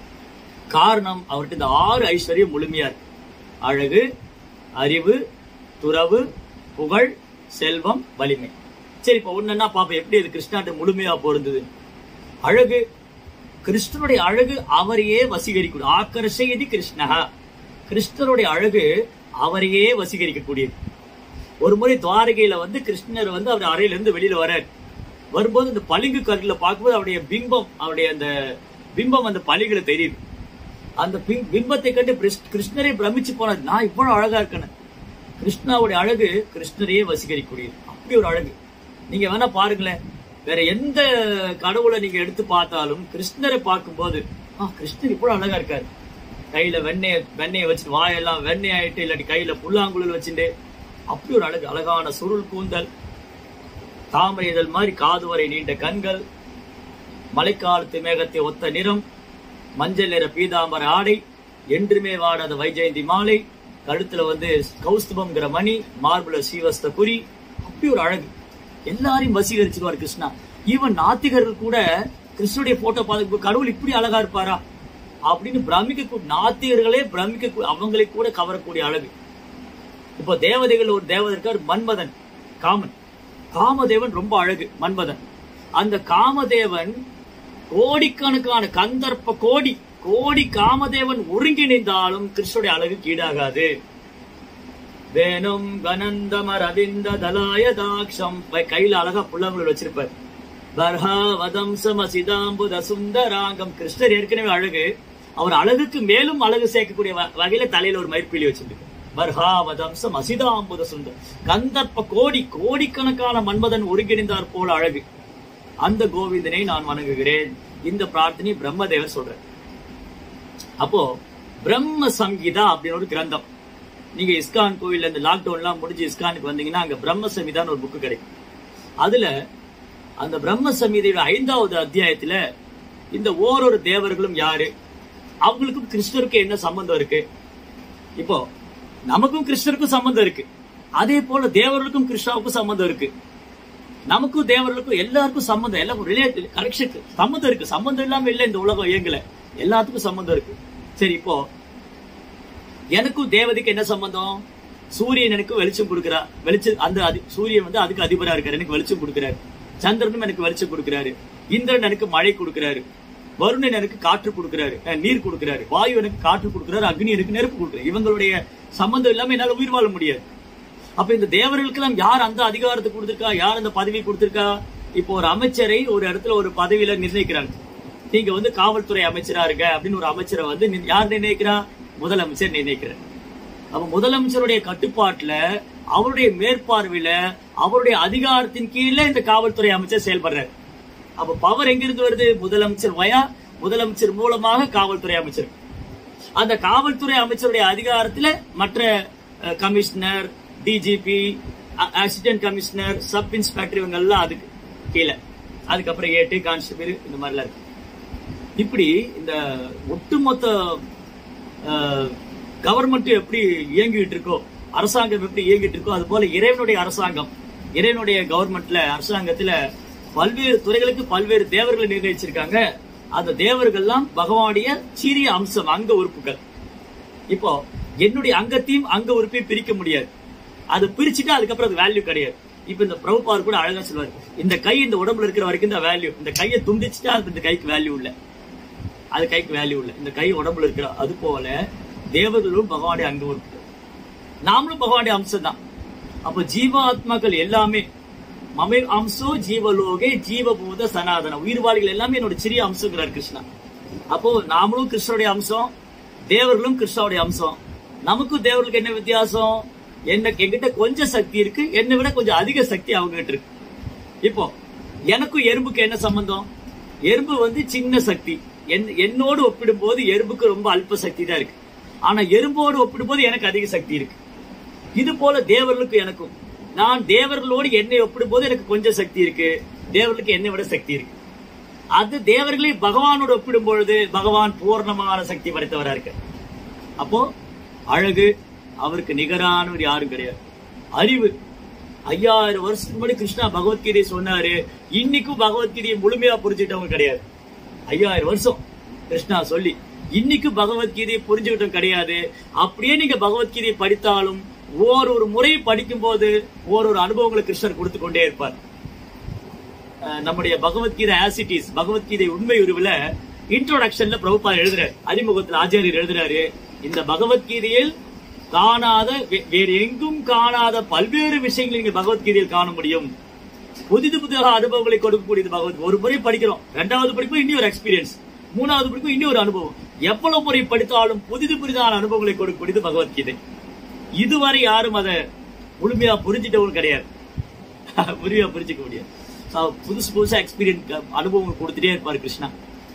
[SPEAKER 1] காரணம் அவர்கிட்ட இந்த ஆறு ஐஸ்வர்யம் முழுமையா இருக்கு அழகு அறிவு துறவு புகழ் செல்வம் வலிமை சரி இப்ப ஒண்ணுன்னா பாப்போம் எப்படி இது கிருஷ்ணாட்ட முழுமையா பொருந்தது அழகு கிருஷ்ணனுடைய அழகு அவரையே வசீகரிக்கும் ஆக்கர்ஷயதி கிருஷ்ணஹா கிருஷ்ணருடைய அழகு அவரையே வசீகரிக்கக்கூடியது ஒரு முறை துவாரகையில வந்து கிருஷ்ணர் வந்து அவர் அறையில இருந்து வெளியில வரார் வரும்போது இந்த பளிங்கு கல்லுல பார்க்கும்போது அவருடைய பிம்பம் அவருடைய அந்த பிம்பம் அந்த பளிங்குல தெரியுது அந்த பிம்- பிம்பத்தை கண்டு கிருஷ்ண- கிருஷ்ணரே பிரமிச்சு போனது நான் இவ்வளவு அழகா இருக்கேன்னு கிருஷ்ணாவுடைய அழகு கிருஷ்ணரையே வசீகரிக்கூடியது அப்படி ஒரு அழகு நீங்க வேணா பாருங்களேன் வேற எந்த கடவுளை நீங்க எடுத்து பார்த்தாலும் கிருஷ்ணரை பார்க்கும்போது ஆ கிருஷ்ணர் இவ்வளவு அழகா இருக்காரு கையில வெண்ணெய வெண்ணெயை வச்சுட்டு வாயெல்லாம் வெண்ணெய் ஆயிட்டு இல்லாட்டி கையில புல்லாங்குழல் வச்சுட்டு அப்படி ஒரு அழகு அழகான சுருள் கூந்தல் தாமரை இதழ் மாதிரி காது வரை நீண்ட கண்கள் மழைக்காலத்து மேகத்தை ஒத்த நிறம் மஞ்சள் நிற பீதாம்பர ஆடை என்றுமே வாடாத வைஜெயந்தி மாலை கழுத்துல வந்து கௌஸ்துபம்ங்கிற மணி மார்புல ஸ்ரீவஸ்த குறி அப்படி ஒரு அழகு எல்லாரையும் வசீகரிச்சிருவார் கிருஷ்ணா ஈவன் நாத்திகர்கள் கூட கிருஷ்ணனுடைய போட்டோ பார்த்து கடவுள் இப்படி அழகா இருப்பாரா அப்படின்னு பிரமிக்க நாத்திகர்களே பிரமிக்க அவங்களை கூட கவரக்கூடிய அழகு இப்போ தேவதைகள் ஒரு தேவதை இருக்கார் மன்மதன் காமன் காமதேவன் ரொம்ப அழகு மன்மதன் அந்த காமதேவன் கோடிக்கணக்கான கந்தர்ப்ப கோடி கோடி காமதேவன் ஒருங்கிணைந்தாலும் கிருஷ்ணனுடைய அழகுக்கு ஈடாகாது வேணும் கனந்தமர் ரவிந்த தலாய தாக்ஷம் பை- கையில அழகா புள்ளங்குழல் வச்சிருப்பார் பர்ஹாவதம் சமசிதாம்புத சுந்தராங்கம் கிருஷ்ணர் ஏற்கனவே அழகு அவர் அழகுக்கு மேலும் அழகு சேர்க்கக்கூடிய வ- வகையில தலையில ஒரு மயிர்பீலி வச்சிருக்கு பர்ஹாவதம்சம் அசிதாம்புத சுந்தர் கந்தர்ப்ப கோடி கோடிக்கணக்கான மன்மதன் ஒருங்கிணைந்தார் போல அழகு அந்த கோவிந்தனை நான் வணங்குகிறேன் இந்த பிரார்த்தனை பிரம்மதேவர் சொல்றார் அப்போ பிரம்ம சங்கீதா அப்படின்னு ஒரு கிரந்தம் நீங்க இஸ்கான் கோவில்ல இந்த லாக்டவுன் எல்லாம் முடிஞ்சு இஸ்கானுக்கு வந்தீங்கன்னா அங்க பிரம்ம சமிதான்னு ஒரு புக்கு கிடைக்கும் அதுல அந்த பிரம்ம சமீதையோட ஐந்தாவது அத்தியாயத்துல இந்த ஓரொரு தேவர்களும் யாரு அவங்களுக்கும் கிருஷ்ணருக்கும் என்ன சம்பந்தம் இருக்கு இப்போ நமக்கும் கிருஷ்ணருக்கும் சம்பந்தம் இருக்கு அதே போல தேவர்களுக்கும் கிருஷ்ணாவுக்கும் சம்பந்தம் இருக்கு நமக்கும் தேவர்களுக்கும் எல்லாருக்கும் சம்பந்தம் எல்லாம் ரிலேட்டிவ் கனெக்ஷன் சம்பந்தம் இருக்கு சம்பந்தம் இல்லாம இல்ல இந்த உலகம் இயங்கல எல்லாத்துக்கும் சம்பந்தம் இருக்கு சரி இப்போ எனக்கும் தேவதைக்கு என்ன சம்பந்தம் சூரியன் எனக்கு வெளிச்சம் கொடுக்கிறா வெளிச்சம் அந்த அதி- சூரியன் வந்து அதுக்கு அதிபரா இருக்காரு எனக்கு வெளிச்சம் கொடுக்கிறாரு சந்திரனும் எனக்கு வெளிச்சம் கொடுக்கிறாரு இந்திரன் எனக்கு மழை கொடுக்கிறாரு வருணன் எனக்கு காற்று கொடுக்கிறாரு அஹ், நீர் கொடுக்கிறாரு வாயு எனக்கு காற்று கொடுக்கிறாரு அக்னி எனக்கு நெருப்பு கொடுக்கிறாரு இவங்களுடைய சம்பந்தம் இல்லாம என்னால உயிர் வாழ முடியாது அப்ப இந்த தேவர்களுக்கெல்லாம் யார் அந்த அதிகாரத்தை கொடுத்திருக்கா யார் அந்த பதவி கொடுத்திருக்கா இப்போ ஒரு அமைச்சரை ஒரு இடத்துல ஒரு பதவியில நிர்ணயிக்கிறாங்க நீங்க வந்து காவல்துறை அமைச்சரா இருக்க அப்படின்னு ஒரு அமைச்சரை வந்து நி- யார் நிர்ணயிக்கிறா முதலமைச்சர் நிர்ணயிக்கிறார் அப்ப முதலமைச்சருடைய கட்டுப்பாட்டுல அவருடைய மேற்பார்வையில அவருடைய அதிகாரத்தின் கீழே இந்த காவல்துறை அமைச்சர் செயல்படுறாரு அப்ப பவர் எங்கிருந்து வருது முதலமைச்சர் வயா முதலமைச்சர் மூலமாக காவல்துறை அமைச்சர் அந்த காவல்துறை அமைச்சருடைய அதிகாரத்துல மற்ற அஹ், commissioner DGP assistant commissioner sub inspector இவங்க எல்லாம் அதுக்கு கீழே அதுக்கப்புறம் ஏட்டு கான்ஸ்டபிள் இந்த மாதிரிலாம் இருக்கு இப்படி இந்த ஒட்டுமொத்த கவர்மெண்ட் எப்படி இயங்கிட்டு இருக்கோ அரசாங்கம் எப்படி இயங்கிட்டு இருக்கோ அது போல இறைவனுடைய அரசாங்கம் இறைவனுடைய கவர்மெண்ட்ல அரசாங்கத்துல பல்வேறு துறைகளுக்கு பல்வேறு தேவர்களை நிர்ணயிச்சிருக்காங்க அந்த தேவர்கள்லாம் பகவானுடைய சிறிய அம்சம் அங்க உறுப்புகள் இப்போ என்னுடைய அங்கத்தையும் அங்க உறுப்பையும் பிரிக்க முடியாது அது பிரிச்சுட்டா அதுக்கப்புறம் அது வேல்யூ கிடையாது இப்ப இந்த பிரபுபார் கூட அழகா சொல்லுவார் இந்த கை இந்த உடம்புல இருக்கிற வரைக்கும் தான் வேல்யூ இந்த கையை துண்டிச்சுட்டா அது இந்த கைக்கு வேல்யூ இல்ல அது கைக்கு வேல்யூ இல்ல இந்த கை உடம்புல இருக்கிற அது போல தேவர்களும் பகவானுடைய அங்க உறுப்பு நாமளும் பகவானுடைய அம்சம் தான் அப்போ ஜீவாத்மாக்கள் எல்லாமே மமே அம்சோ ஜீவலோகே ஜீவபூத சனாதன உயிர்வாளிகள் எல்லாமே என்னோட சிறிய அம்சங்கிறார் கிருஷ்ணா அப்போ நாமளும் கிருஷ்ணருடைய அம்சம் தேவர்களும் கிருஷ்ணாவுடைய அம்சம் நமக்கும் தேவர்களுக்கு என்ன வித்தியாசம் என்ன என்கிட்ட கொஞ்சம் சக்தி இருக்கு என்னை விட கொஞ்சம் அதிக சக்தி அவங்க கிட்ட இருக்கு இப்போ எனக்கும் எறும்புக்கு என்ன சம்பந்தம் எறும்பு வந்து சின்ன சக்தி என்- என்னோடு ஒப்பிடும்போது எறும்புக்கு ரொம்ப அல்ப சக்தி தான் இருக்கு ஆனா எறும்போடு ஒப்பிடும்போது எனக்கு அதிக சக்தி இருக்கு இது போல தேவர்களுக்கு எனக்கும் நான் தேவர்களோடு என்னை ஒப்பிடும்போது எனக்கு கொஞ்சம் சக்தி இருக்கு தேவர்களுக்கு என்னை விட சக்தி இருக்கு அது தேவர்களை பகவானோடு ஒப்பிடும் பொழுது பகவான் பூர்ணமான சக்தி படைத்தவரா இருக்கு அப்போ அழகு அவருக்கு நிகரானவர் யாரும் கிடையாது அறிவு ஐயாயிரம் வருஷத்துக்கு முன்னாடி கிருஷ்ணா பகவத்கீதை சொன்னாரு இன்னைக்கும் பகவத்கீதையை முழுமையா புரிஞ்சுட்டவங்க கிடையாது ஐயாயிரம் வருஷம் கிருஷ்ணா சொல்லி இன்னைக்கு பகவத்கீதையை புரிஞ்சுக்கிட்டோம் கிடையாது அப்படியே நீங்க பகவத்கீதையை படித்தாலும் ஓரொரு முறை படிக்கும் போது ஓரொரு அனுபவங்களை கிருஷ்ணர் கொடுத்து கொண்டே இருப்பார் அஹ் நம்முடைய பகவத்கீதை ஆசிட்டிஸ் பகவத்கீதை உண்மை உருவுல இன்ட்ரோடக்ஷன்ல பிரபுபா எழுதுறாரு அறிமுகத்தில் ஆச்சாரியர் எழுதுறாரு இந்த பகவத்கீதையில் காணாத வே- வேறு எங்கும் காணாத பல்வேறு விஷயங்களை நீங்க பகவத்கீதையில் காண முடியும் புதிது புதிதாக அனுபவங்களை கொடுக்கக்கூடியது பகவத் ஒரு முறை படிக்கிறோம் ரெண்டாவது படிப்பும் இன்னும் ஒரு எக்ஸ்பீரியன்ஸ் மூணாவது படிப்பும் இன்னும் ஒரு அனுபவம் எவ்வளவு முறை படித்தாலும் புதிது புதிதான அனுபவங்களை கொடுக்கக்கூடியது பகவத்கீதை இதுவரை யாரும் அதை முழுமையா புரிஞ்சிட்டவங்க கிடையாது முழுமையா புரிஞ்சுக்க முடியாது So, புதுசு புதுசா எக்ஸ்பீரியன்ஸ் அனுபவங்கள் கொடுத்துட்டே இருப்பாரு கிருஷ்ணா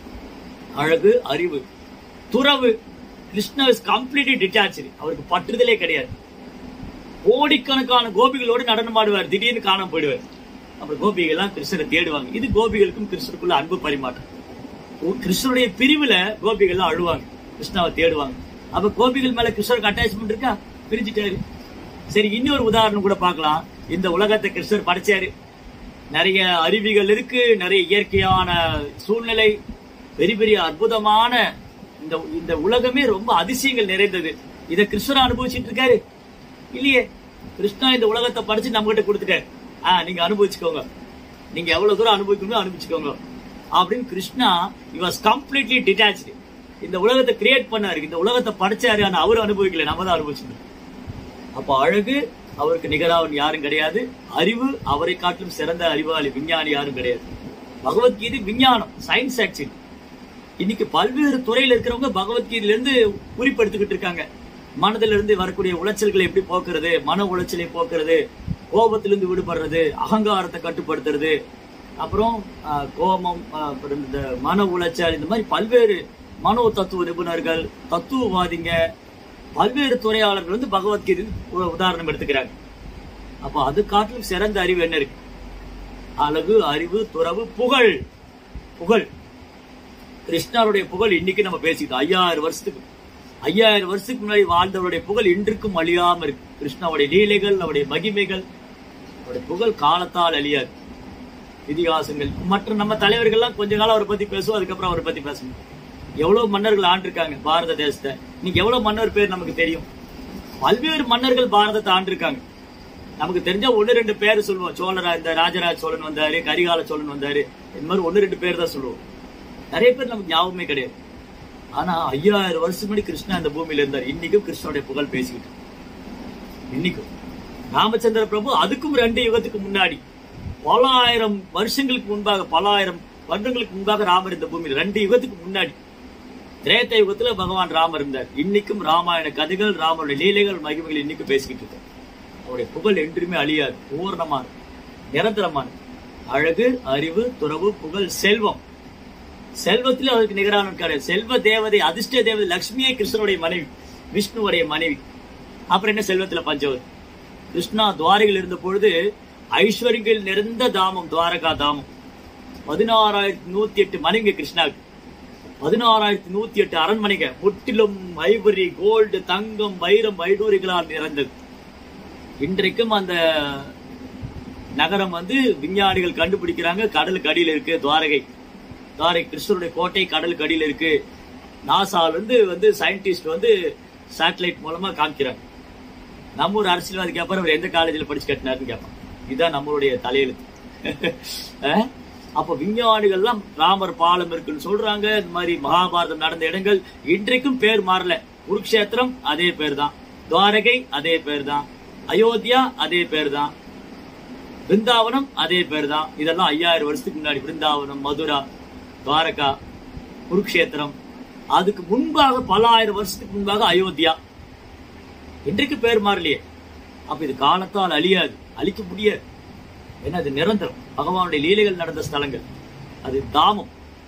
[SPEAKER 1] அழகு அறிவு துறவு கிருஷ்ணா இஸ் கம்ப்ளீட்லி டிட்டாச்சு அவருக்கு பற்றுதலே கிடையாது கோடிக்கணக்கான கோபிகளோடு நடனம் ஆடுவார் திடீர்னு காணாம போயிடுவார் அப்புறம் கோபிகள் எல்லாம் கிருஷ்ணரை தேடுவாங்க இது கோபிகளுக்கும் கிருஷ்ணருக்குள்ள அன்பு பரிமாற்றம் ஓ, கிருஷ்ணருடைய பிரிவுல கோபிகள் எல்லாம் அழுவாங்க கிருஷ்ணாவை தேடுவாங்க அப்ப கோபிகள் மேல கிருஷ்ணருக்கு அட்டாச்மெண்ட் இருக்கா பிரிஞ்சுட்டாரு சரி இன்னொரு உதாரணம் கூட பார்க்கலாம் இந்த உலகத்தை கிருஷ்ணர் படைச்சாரு நிறைய அருவிகள் இருக்கு நிறைய இயற்கையான சூழ்நிலை பெரிய பெரிய அற்புதமான இந்த இந்த உலகமே ரொம்ப அதிசயங்கள் நிறைந்தது இதை கிருஷ்ணர் அனுபவிச்சுட்டு இருக்காரு இல்லையே கிருஷ்ணா இந்த உலகத்தை படிச்சு நம்ம கிட்ட கொடுத்துட்டாரு ஆ நீங்க அனுபவிச்சுக்கோங்க நீங்க எவ்வளவு தூரம் அனுபவிக்கணுமோ அனுபவிச்சுக்கோங்க அப்படின்னு கிருஷ்ணா வாஸ் கம்ப்ளீட்லி டிட்டாச்சு இந்த உலகத்தை கிரியேட் பண்ணாரு இந்த உலகத்தை படைச்சாரு ஆனா அவரு அனுபவிக்கல நம்ம தான் அனுபவிச்சிருக்கோம் அப்ப அழகு அவருக்கு நிகராவன் யாரும் கிடையாது அறிவு அவரை காட்டிலும் சிறந்த அறிவாளி விஞ்ஞானி யாரும் கிடையாது பகவத்கீதை விஞ்ஞானம் சயின்ஸ் ஆக்சுவலி இன்னைக்கு பல்வேறு துறையில இருக்கிறவங்க பகவத்கீதையில இருந்து குறிப்பெடுத்துக்கிட்டு இருக்காங்க மனதில இருந்து வரக்கூடிய உளைச்சல்களை எப்படி போக்குறது மன உளைச்சலை போக்குறது கோபத்திலிருந்து விடுபடுறது அகங்காரத்தை கட்டுப்படுத்துறது அப்புறம் ஆஹ், கோபம் ஆஹ், அப்புறம் இந்த மன உளைச்சல் இந்த மாதிரி பல்வேறு மனோ தத்துவ நிபுணர்கள் தத்துவவாதிங்க பல்வேறு துறையாளர்கள் வந்து பகவத்கீதை ஒரு உதாரணம் எடுத்துக்கிறாங்க அப்போ அது காட்டிலும் சிறந்த அறிவு என்ன இருக்கு அழகு அறிவு துறவு புகழ் புகழ் கிருஷ்ணருடைய புகழ் இன்னைக்கு நம்ம பேசிக்கிட்டோம் ஐயாயிரம் வருஷத்துக்கு ஐயாயிரம் வருஷத்துக்கு முன்னாடி வாழ்ந்தவருடைய புகழ் இன்றுக்கும் அழியாம இருக்கு கிருஷ்ணாவுடைய லீலைகள் அவருடைய மகிமைகள் அவருடைய புகழ் காலத்தால் அழியாது இதிகாசங்கள் மற்ற நம்ம தலைவர்கள்லாம் கொஞ்ச காலம் அவரை பத்தி பேசுவோம் அதுக்கப்புறம் அவரை பத்தி பேசணும் எவ்வளவு மன்னர்கள் ஆண்டிருக்காங்க பாரத தேசத்தை இன்னைக்கு எவ்வளவு மன்னர் பேர் நமக்கு தெரியும் பல்வேறு மன்னர்கள் பாரதத்தை ஆண்டிருக்காங்க நமக்கு தெரிஞ்ச ஒன்னு ரெண்டு பேர் சொல்லுவோம் சோழரா இந்த ராஜராஜ சோழன் வந்தாரு கரிகால சோழன் வந்தாரு இந்த மாதிரி ஒன்னு ரெண்டு பேர் தான் சொல்லுவோம் நிறைய பேர் நமக்கு ஞாபகமே கிடையாது ஆனா ஐயாயிரம் வருஷம் முன்னாடி கிருஷ்ணா இந்த பூமியில இருந்தார் இன்னைக்கும் கிருஷ்ணனுடைய புகழ் பேசிக்கிட்டு இன்னைக்கும் ராமச்சந்திர பிரபு அதுக்கும் ரெண்டு யுகத்துக்கு முன்னாடி பல ஆயிரம் வருஷங்களுக்கு முன்பாக பல ஆயிரம் வருடங்களுக்கு முன்பாக ராமர் இந்த பூமியில் ரெண்டு யுகத்துக்கு முன்னாடி திரேத்த யுகத்துல பகவான் ராமர் இருந்தார் இன்னைக்கும் ராமாயண கதைகள் ராமருடைய லீலைகள் மகிமைகள் இன்னைக்கும் பேசிக்கிட்டு இருக்கார் அவருடைய புகழ் என்றுமே அழியாது பூர்ணமான நிரந்தரமான அழகு அறிவு துறவு புகழ் செல்வம் செல்வத்தில் அவருக்கு நிகரான கிடையாது செல்வ தேவதை அதிர்ஷ்ட தேவதை லட்சுமியே கிருஷ்ணனுடைய மனைவி விஷ்ணுவுடைய மனைவி அப்புறம் என்ன செல்வத்துல பஞ்சவர் கிருஷ்ணா துவாரையில் இருந்த பொழுது ஐஸ்வர்யங்கள் நிறைந்த தாமம் துவாரகா தாமம் பதினாறாயிரத்தி நூத்தி எட்டு மனைங்க கிருஷ்ணாவுக்கு பதினாறாயிரத்தி நூத்தி எட்டு அரண்மனைங்க முற்றிலும் ஐவரி கோல்டு தங்கம் வைரம் வைடூரிகளால் நிறைந்தது இன்றைக்கும் அந்த நகரம் வந்து விஞ்ஞானிகள் கண்டுபிடிக்கிறாங்க கடலுக்கு அடியில் இருக்கு துவாரகை துவாரை கிருஷ்ணருடைய கோட்டை கடலுக்கு அடியில் இருக்கு நாசால இருந்து வந்து சயின்டிஸ்ட் வந்து சேட்டலைட் மூலமா காமிக்கிறாங்க நம்ம ஒரு அரசியல்வாதி கேட்பாரு அவர் எந்த காலேஜில் படிச்சு கட்டினாருன்னு கேட்பான் இதுதான் நம்மளுடைய தலையெழுத்து அஹ்? அப்போ விஞ்ஞானிகள்லாம் ராமர் பாலம் இருக்குன்னு சொல்றாங்க இந்த மாதிரி மகாபாரதம் நடந்த இடங்கள் இன்றைக்கும் பேர் மாறல குருக்ஷேத்திரம் அதே பேர் தான் துவாரகை அதே பேர் தான் அயோத்தியா அதே பேர் தான் பிருந்தாவனம் அதே பேர் தான் இதெல்லாம் ஐயாயிரம் வருஷத்துக்கு முன்னாடி பிருந்தாவனம் மதுரா துவாரகா குருக்ஷேத்திரம் அதுக்கு முன்பாக பல ஆயிரம் வருஷத்துக்கு முன்பாக அயோத்தியா இன்றைக்கு பேர் மாறலையே அப்ப இது காலத்தால் அழியாது அழிக்க முடியாது ஏன்னா அது நிரந்தரம் பகவானுடைய லீலைகள் நடந்த ஸ்தலங்கள் அது தாமம்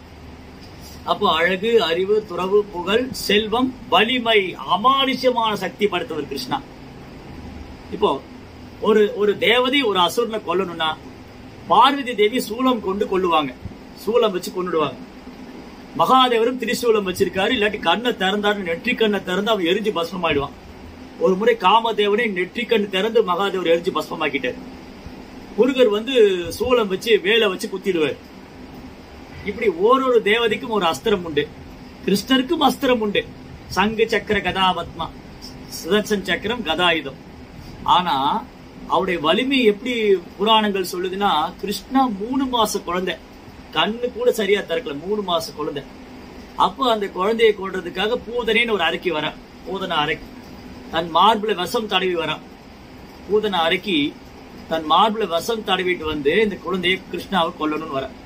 [SPEAKER 1] அப்போ அழகு அறிவு துறவு புகழ் செல்வம் வலிமை அமானுஷ்யமான சக்தி படைத்தவர் கிருஷ்ணா இப்போ ஒரு ஒரு தேவதை ஒரு அசுரனை கொல்லணும்னா பார்வதி தேவி சூலம் கொண்டு கொல்லுவாங்க சூலம் வச்சு கொண்டுடுவாங்க மகாதேவரும் திரிசூலம் வச்சிருக்காரு இல்லாட்டி கண்ணை திறந்தாரு நெற்றி கண்ணை திறந்து அவன் எரிஞ்சு பஸ்மமாயிடுவான் ஒரு முறை காமதேவனை நெற்றி கண் திறந்து மகாதேவர் எரிஞ்சு பஸ்மமாக்கிட்டார் முருகர் வந்து சூலம் வச்சு வேலை வச்சு குத்திடுவார் இப்படி ஓரொரு தேவதைக்கும் ஒரு அஸ்திரம் உண்டு கிருஷ்ணருக்கும் அஸ்திரம் உண்டு சங்கு சக்கர கதாபத்மா சுதர்சன் சக்கரம் கதாயுதம் ஆனா அவருடைய வலிமை எப்படி புராணங்கள் சொல்லுதுன்னா கிருஷ்ணா மூணு மாச குழந்தை கண்ணு கூட சரியா திறக்கல மூணு மாச குழந்தை அப்போ அந்த குழந்தையை கொள்றதுக்காக பூதனைன்னு ஒரு அரைக்கி வர பூதனை அரைக்கி தன் மார்புல விஷம் தடவி வரான் பூதனை அரைக்கி தன் மார்புல விஷம் தடவிட்டு வந்து இந்த குழந்தையை கிருஷ்ணாவை கொல்லணும்னு வர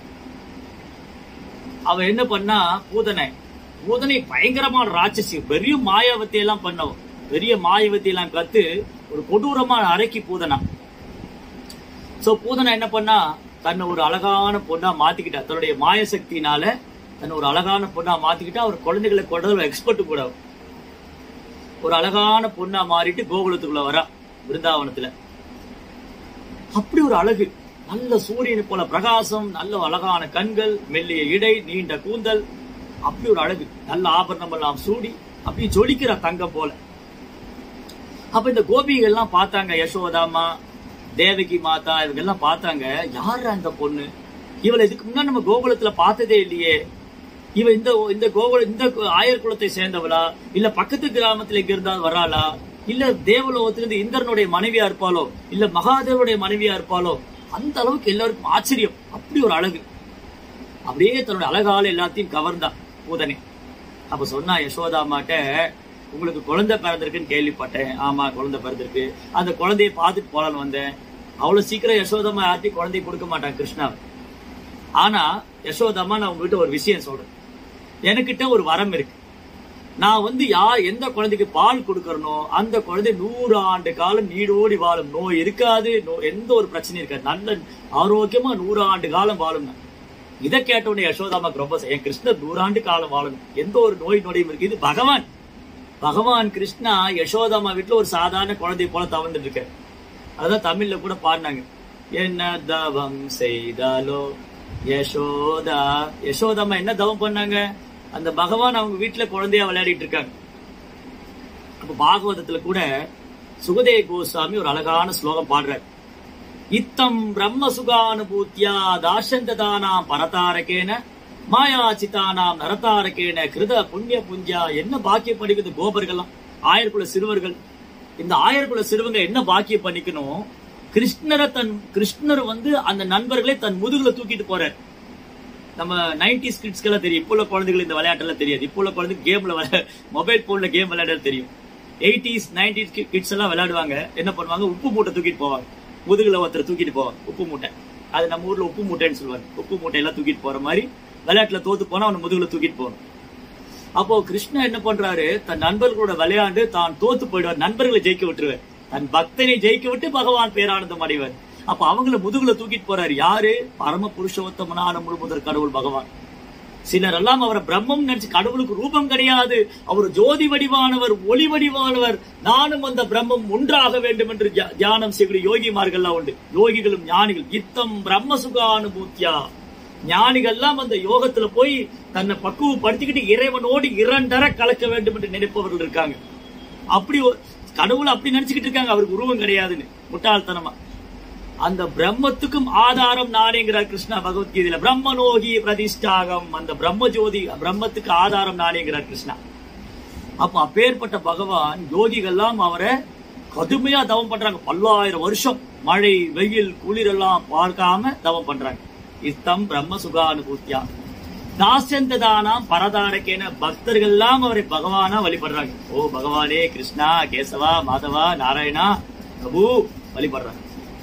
[SPEAKER 1] அவ என்ன பண்ணா பூதனை பூதனை பயங்கரமான ராட்சசி பெரிய மாயாவத்தை எல்லாம் பண்ணவன் பெரிய மாயவத்தை எல்லாம் கத்து ஒரு கொடூரமான அரைக்கி பூதனா சோ பூதனா என்ன பண்ணா தன்னை ஒரு அழகான பொண்ணா மாத்திக்கிட்டா தன்னுடைய மாய சக்தியினால தன்னை ஒரு அழகான பொண்ணா மாத்திக்கிட்டா அவர் குழந்தைகளை கொண்டது எக்ஸ்பர்ட் கூட அவ. ஒரு அழகான பொண்ணா மாறிட்டு கோகுலத்துக்குள்ள வரா பிருந்தாவனத்துல அப்படி ஒரு அழகு நல்ல சூரியனை போல பிரகாசம் நல்ல அழகான கண்கள் மெல்லிய இடை நீண்ட கூந்தல் அப்படி ஒரு அழகு நல்ல ஆபரணம் எல்லாம் சூடி அப்படி ஜொலிக்கிற தங்கம் போல அப்ப இந்த கோபிகள் எல்லாம் பார்த்தாங்க யசோதாமா தேவகி மாதா இவங்க எல்லாம் பார்த்தாங்க யாரு அந்த பொண்ணு இவளை இதுக்கு முன்னாடி நம்ம கோகுலத்துல பார்த்ததே இல்லையே இவ இந்த இந்த கோகுல இந்த ஆயர் குலத்தை சேர்ந்தவளா இல்ல பக்கத்து கிராமத்துல எங்க இருந்தா வராளா இல்ல தேவலோகத்திலிருந்து இந்திரனுடைய மனைவியா இருப்பாளோ இல்ல மகாதேவனுடைய மனைவியா இருப்பாளோ அந்த அளவுக்கு எல்லாருக்கும் ஆச்சரியம் அப்படி ஒரு அழகு அப்படியே தன்னுடைய அழகால எல்லாத்தையும் கவர்ந்தா பூதனை அப்ப சொன்னா யசோதா அம்மாட்ட உங்களுக்கு குழந்தை பிறந்திருக்குன்னு கேள்விப்பட்டேன் ஆமா குழந்தை பிறந்திருக்கு அந்த குழந்தையை பார்த்துட்டு போலான்னு வந்தேன் அவ்வளவு சீக்கிரம் யசோதாமா யார்ட்டையும் குழந்தைய கொடுக்க மாட்டான் கிருஷ்ணா ஆனா யசோதாமா நான் உங்ககிட்ட ஒரு விஷயம் சொல்றேன் எனக்கிட்ட ஒரு வரம் இருக்கு நான் வந்து யார் எந்த குழந்தைக்கு பால் கொடுக்கறனோ அந்த குழந்தை நூறு ஆண்டு காலம் நீடோடி வாழும் நோய் இருக்காது நோ- எந்த ஒரு பிரச்சனையும் இருக்காது நல்ல ஆரோக்கியமா நூறு ஆண்டு காலம் வாழும் இதை கேட்ட உடனே யசோதாமாக்கு ரொம்ப ச- என் கிருஷ்ணர் நூறாண்டு காலம் வாழணும் எந்த ஒரு நோய் நொடியும் இருக்கு இது பகவான் பகவான் கிருஷ்ணா யசோதாமா வீட்டுல ஒரு சாதாரண குழந்தை போல தவழ்ந்துட்டு இருக்க அதான் தமிழ்ல கூட பாடினாங்க என்ன தவம் செய்தாலோ யசோதா யசோதாமா என்ன தவம் பண்ணாங்க அந்த பகவான் அவங்க வீட்டுல குழந்தையா விளையாடிட்டு இருக்காங்க அப்ப பாகவதத்துல கூட சுகதேவ கோஸ்வாமி ஒரு அழகான ஸ்லோகம் பாடுறார் இத்தம் பிரம்ம சுகானுபூத்தியா தாசந்ததானாம் பரதாரகேன மாயாச்சிதானாம் நரதாரகேன கிருத புண்ணிய புஞ்சா என்ன பாக்கியம் பண்ணிக்குது கோபர்கள்லாம் ஆயர்குல சிறுவர்கள் இந்த ஆயர்குல சிறுவங்க என்ன பாக்கியம் பண்ணிக்கணும் கிருஷ்ணரை தன் கிருஷ்ணர் வந்து அந்த நண்பர்களை தன் முதுகுல தூக்கிட்டு போறார் நம்ம நைன்டிஸ் கிட்ஸ்க்கெல்லாம் தெரியும் இப்போ உள்ள குழந்தைகள் இந்த விளையாட்டெல்லாம் தெரியாது இப்போ உள்ள குழந்தை கேம்ல விளையா மொபைல் போன்ல கேம் விளையாட தெரியும் எயிட்டிஸ் நைன்டிஸ் கிட்ஸ் எல்லாம் விளையாடுவாங்க என்ன பண்ணுவாங்க உப்பு மூட்டை தூக்கிட்டு போவாங்க முதுகுல ஒருத்தர் தூக்கிட்டு போவாங்க உப்பு மூட்டை அது நம்ம ஊர்ல உப்பு மூட்டைன்னு சொல்லுவாங்க உப்பு மூட்டையெல்லாம் தூக்கிட்டு போற மாதிரி விளையாட்டுல தோத்து போனா அவனை முதுகுல தூக்கிட்டு போகணும் அப்போ கிருஷ்ணா என்ன பண்றாரு தன் நண்பர்களோட விளையாண்டு தான் தோத்து போயிடுவார் நண்பர்களை ஜெயிக்க விட்டுருவார் தன் பக்தனை ஜெயிக்க விட்டு பகவான் பேரானந்தம் அடைவார் அப்ப அவங்கள முதுகுல தூக்கிட்டு போறாரு யாரு பரம புருஷோத்தமனான முழுமுதற் கடவுள் பகவான் சிலர் எல்லாம் அவரை பிரம்மம் நினைச்சு கடவுளுக்கு ரூபம் கிடையாது அவர் ஜோதி வடிவானவர் ஒளி வடிவானவர் நானும் அந்த பிரம்மம் ஒன்றாக வேண்டும் என்று தியா- தியானம் செய்கிற யோகிமார்கள்லாம் உண்டு யோகிகளும் ஞானிகள் இத்தம் பிரம்ம சுகானுபூத்தியா ஞானிகள்லாம் அந்த யோகத்துல போய் தன்னை பக்குவப்படுத்திக்கிட்டு இறைவனோடு இரண்டர கலக்க வேண்டும் என்று நினைப்பவர்கள் இருக்காங்க அப்படி ஒரு- கடவுள் அப்படி நினைச்சுக்கிட்டு இருக்காங்க அவருக்கு உருவம் கிடையாதுன்னு முட்டாள்தனமா அந்த பிரம்மத்துக்கும் ஆதாரம் நானேங்கிறார் கிருஷ்ணா பகவத்கீதையில பிரம்மனோகி பிரதிஷ்டாகம் அந்த பிரம்ம ஜோதி பிரம்மத்துக்கு ஆதாரம் நானேங்கிறார் கிருஷ்ணா அப்ப அப்பேற்பட்ட பகவான் யோகிகள்லாம் அவரை கடுமையா தவம் பண்றாங்க பல்லாயிரம் வருஷம் மழை வெயில் குளிர் எல்லாம் பார்க்காம தவம் பண்றாங்க இத்தம் பிரம்ம சுகானுபூத்தியா தாசந்ததானாம் பரதாரக்கேன பக்தர்கள் எல்லாம் அவரை பகவானா வழிபடுறாங்க ஓ பகவானே கிருஷ்ணா கேசவா மாதவா நாராயணா பிரபு வழிபடுறாங்க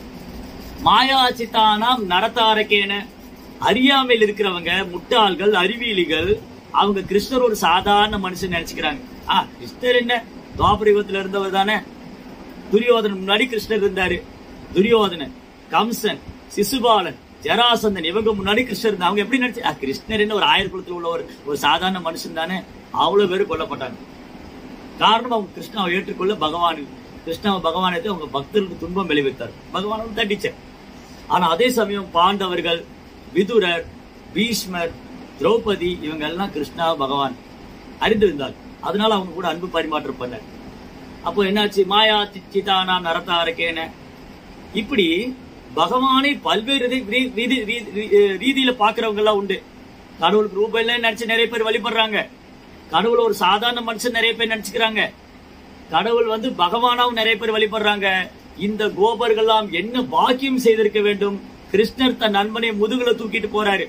[SPEAKER 1] மாயாச்சித்தானாம் நரதாரக்கேன அறியாமையில் இருக்கிறவங்க முட்டாள்கள் அறிவியலிகள் அவங்க கிருஷ்ணர் ஒரு சாதாரண மனுஷன் நினைச்சுக்கிறாங்க ஆ கிருஷ்ணர் என்ன துவாபரிகத்துல இருந்தவர் தானே துரியோதனன் முன்னாடி கிருஷ்ணர் இருந்தாரு துரியோதனன் கம்சன் சிசுபாலன் ஜராசந்தன் இவங்க முன்னாடி கிருஷ்ணர் இருந்தாங்க அவங்க எப்படி நினைச்சு ஆ, கிருஷ்ணர் என்ன ஒரு ஆயிரம் குலத்துல உள்ள ஒரு ஒரு சாதாரண மனுஷன் தானே அவ்வளவு பேர் கொல்லப்பட்டாங்க காரணம் அவங்க கிருஷ்ணாவை ஏற்றுக்கொள்ள பகவான் கிருஷ்ணாவை பகவானை அவங்க பக்தர்களுக்கு துன்பம் விளைவித்தார் பகவான் வந்து தண்டிச்சார் ஆனா அதே சமயம் பாண்டவர்கள் விதுரர் பீஷ்மர் திரௌபதி இவங்க எல்லாம் கிருஷ்ணா பகவான் அறிந்திருந்தார் அதனால அவங்க கூட அன்பு பரிமாற்றம் பண்ணார் அப்போ என்னாச்சு மாயா சித்தானா நரதாரக்கேன இப்படி பகவானை பல்வேறு ரீ- ரீ- ரீதி- ரீ- ரீ- ரீதியில பாக்குறவங்க எல்லாம் உண்டு கடவுளுக்கு ரூபாய் இல்ல நினைச்சு நிறைய பேர் வழிபடுறாங்க கடவுள் ஒரு சாதாரண மனுஷன் நிறைய பேர் நினைச்சுக்கிறாங்க கடவுள் வந்து பகவானாவும் நிறைய பேர் வழிபடுறாங்க இந்த கோபர்கள்லாம் என்ன பாக்கியம் செய்திருக்க வேண்டும் கிருஷ்ணர் தன் நண்பனை முதுகுல தூக்கிட்டு போறாரு